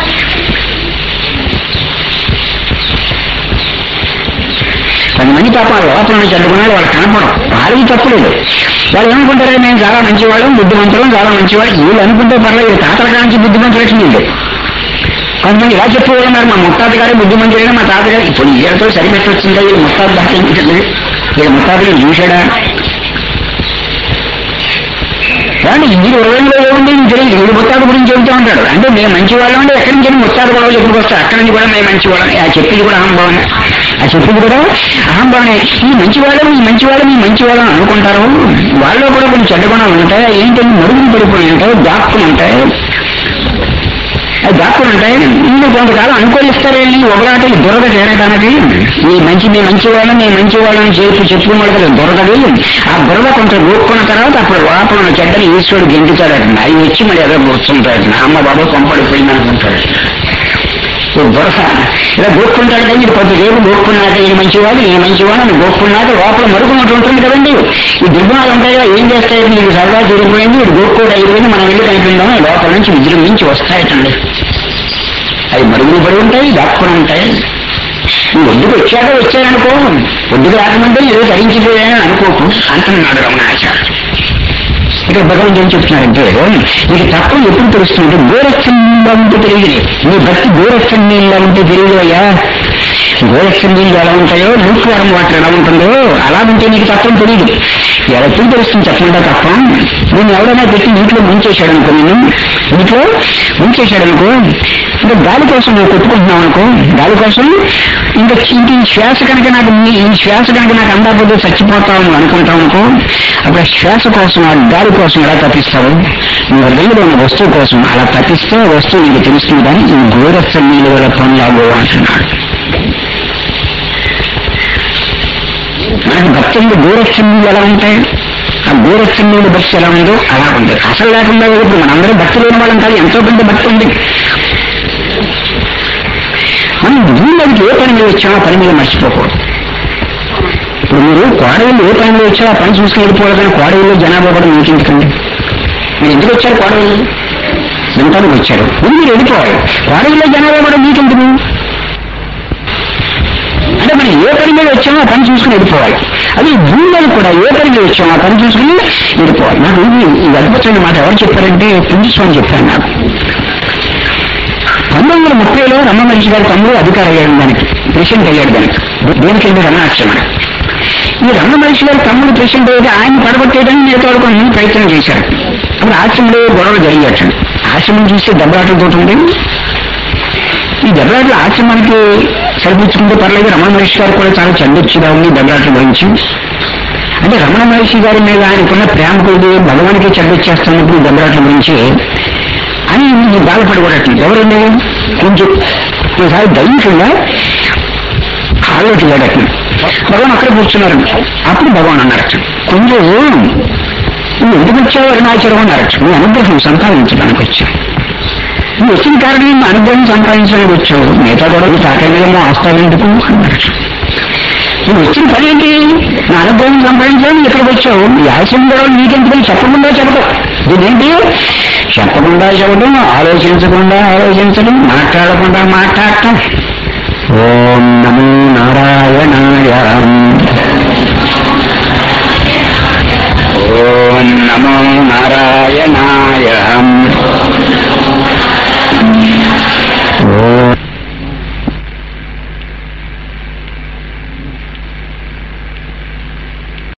కొంతమంది పాపం ఆ లోపల నుంచి అడ్డుకున్నాడు వాళ్ళు కనపడం వాళ్ళకి తప్పులేదు వాళ్ళు ఏమనుకుంటారు మేము చాలా మంచివాళ్ళం బుద్ధిమంతులం చాలా మంచివాళ్ళు వీళ్ళు అనుకుంటే పర్లేదు తాతల కాంచి బుద్ధిమంతులు వీళ్ళు కొంతమంది ఇలా చెప్పుకోవాలన్నారు మా ముత్తాత గారు బుద్ధిమంతులైనా మా తాతగారు ఇప్పుడు ఈయనతో సరిపెట్టొచ్చిందా వీళ్ళు ముత్తాత దాకా ఏంటండి వీళ్ళ ముత్తాతలు చూశాడా ఏమండి మీరు ఇరవైలో ఏముంది నీకు తెలియదు వీడు ముత్తాత గురించి చెబుతూ ఉంటాడు అంటే మేము మంచి వాళ్ళం అంటే ఎక్కడి నుంచి ముత్తాత గొడవ చెప్పుకొస్తా అక్కడి నుంచి కూడా మేము మంచి వాళ్ళం ఆ చెప్పింది కూడా అహంభావనే ఆ చెప్పింది కూడా అహంభావనే ఈ మంచి వాళ్ళం ఈ మంచి వాళ్ళం ఈ మంచి వాళ్ళం అనుకుంటారు వాళ్ళలో కూడా కొన్ని చెడ్డ గుణాలు ఉంటాయి ఏంటంటే మరుగులు పడిపోయి ఉంటాయి దాక్కుని ఉంటాయి అది దాక్కుని ఉంటాయి వీళ్ళు కొంతకాలం అనుకూలిస్తారేంటి ఒకలాంటి దురద చేరడానికి ఈ మంచి మీ మంచి వాళ్ళని మీ మంచి వాళ్ళని చెప్పి చెప్పుకున్నాడు కదా దురదది ఆ బురద కొంత రూపుకున్న తర్వాత అప్పుడు లోపల ఉన్న చెడ్డని ఈశ్వరుడు గెంటుతాడట అవి వచ్చి మరి ఏదో కూర్చుంటాడు అమ్మ బాబు కొంపడిపోయింది అనుకుంటాడు ఈ బురద ఇలా గోక్కుంటాడు కానీ ఇది కొద్ది రేపు గోక్కున్నాక ఈ మంచివాడు ఈ మంచివాడు అని గోక్కున్నాక లోపల మరుగునట్టు ఉంటుంది కదండి ఈ దుర్గుణాలు ఉంటాయి కదా, ఏం చేస్తాయి నీకు సరదా తిరిగిపోయింది ఇది గోక్కోడు అయిపోయింది మనం వెళ్ళి కనిపిందాం లోపల నుంచి విజృంభించి వస్తాయటండి అవి మరుగులు పడి ఉంటాయి దాక్కుని ఉంటాయి నువ్వు ఒడ్డుకు వచ్చాక వచ్చాయనుకో ఒడ్డుకు రాకముందే ఏదో ధరించిపోయాయని అనుకోకు అంటున్నాడు రమణాచార్య ఇక్కడ భగవంతుడు ఏం చెప్తున్నారంటే నీకు తత్వం ఎప్పుడు తెలుస్తుందంటే గోరక్షణీయంగా ఉంటే తెలియదు నీ భక్తి గోరక్షణీయంగా ఉంటే తెలియదు అయ్యా గోరక్షణీయులు ఎలా ఉంటాయో లూక్వారం వాటర్ ఎలా ఉంటుందో అలా ఉంటే నీకు తత్వం తెలియదు ఎలా ఎప్పుడు తెలుస్తుంది చెప్పకుండా తత్వం నేను ఎవరైనా పెట్టి నీటిలో ముంచేశాడు అనుకో నేను నీటిలో ముంచేశాడు అనుకో ఇంకా గాలి కోసం నువ్వు కొట్టుకుంటున్నావు అనుకో గాలి కోసం ఇంకా ఇంక ఈ శ్వాస కనుక నాకు నీ- ఈ శ్వాస కనుక నాకు అందకపోతే చచ్చిపోతావు నువ్వు అనుకుంటావు అనుకో అప్పుడు ఆ శ్వాస కోసం ఆ గాలి కోసం ఎలా తప్పిస్తావు నువ్వు హృదయంలో ఉన్న వస్తువు కోసం అలా తప్పిస్తే ఆ వస్తువు నీకు తెలుస్తుంది కానీ ఈ గోరచ్చ నీళ్ళు గల పనులాగో అంటున్నాడు మనకి భక్తి ఉంది గోరచ్చ నీళ్ళు ఎలా ఉంటాయి ఆ గోరచ్చ నీళ్ళు భక్తి ఎలా ఉందో అలా ఉంది అసలు లేకుండా ఇప్పుడు మనందరం భక్తి లేని వాళ్ళం కాదు ఎంతో పెద్ద భక్తి ఉంది మనం భూమికి ఏ పని మీద వచ్చామో ఆ పని మీద మర్చిపోకూడదు ఇప్పుడు మీరు కోడవిల్లు ఏ పని మీద వచ్చారో ఆ పని చూసుకుని వెళ్ళిపోవాలి కానీ కోడవిల్లు జనాభా కూడా మీకు ఎందుకండి మీరు ఎందుకు వచ్చారు కోడవిల్లు వింటానికి వచ్చారు ముందు మీరు వెళ్ళిపోవాలి కోడవిల్లు జనాభా కూడా మీకెందుకు అంటే మనం ఏ పని మీద వచ్చామో ఆ పని చూసుకుని వెళ్ళిపోవాలి అది భూమి మీద కూడా ఏ పని మీద వచ్చామో ఆ పని చూసుకుని వెళ్ళిపోవాలి నాకు ఇది ఈ అద్భుతమైన మాట ఎవరు చెప్పారంటే పుంజస్వామి చెప్పారు నాకు పంతొమ్మిది వందల ముప్పైలో రమ్మ మనిషి గారి తమ్ముడు అధికారి అయ్యాడు దానికి ప్రెసిడెంట్ అయ్యాడు దానికి దేనికంటే రమణాక్షమ ఈ రమణ మనిషి గారి తమ్ముడు ప్రెసిడెంట్ అయితే ఆయన పడగొట్టేయడానికి మిగతా వాళ్ళు కొంచెం ప్రయత్నం చేశారు అప్పుడు ఆశ్రమంలో గొడవ జరిగేట ఆశ్రమం చూస్తే దెబ్బలాటలతో ఉంది ఈ దెబ్బలాటలు ఆశ్రమానికి సరిపుచ్చుకుంటే పర్లేదు రమణ మహర్షి గారు కూడా చాలా చెడ్డొచ్చిగా ఉంది దెబ్బలాటల గురించి అంటే రమణ మహర్షి గారి మీద ఆయనకున్న ప్రేమ కొద్ది భగవానికి చెడ్డొచ్చేస్తున్నప్పుడు ఈ దెబ్బలాటల గురించి అని నీకు బాధపడకూడదు ఎవరండి కొంచెం ఒకసారి దైవికంగా హాల్లోకి వెళ్ళాడట భగవాన్ అక్కడ కూర్చున్నారు అప్పుడు భగవాన్ అన్నారట కొంచెం నువ్వు ఎందుకు వచ్చావు అరుణాచలం అన్నారట నువ్వు అనుగ్రహం సంపాదించడానికి వచ్చావు నువ్వు వచ్చిన కారణం నువ్వు అనుగ్రహం సంపాదించడానికి వచ్చావు మిగతా కూడా నువ్వు సాకారంగా ఆస్తావు ఎందుకు అన్నారట నువ్వు వచ్చిన పని ఏంటి నా అనుగ్రహం సంపాదించడానికి ఇక్కడికి వచ్చావు ఈ ఆశయం కూడా నీకెందుకు చెప్పకుండా చెప్పడం ఇదేంటి చెప్పకుండా చెప్పడం ఆలోచించకుండా ఆలోచించడం మాట్లాడకుండా మాట్లాడటం ఓం నమో నారాయణాయ ఓం నమో నారాయణ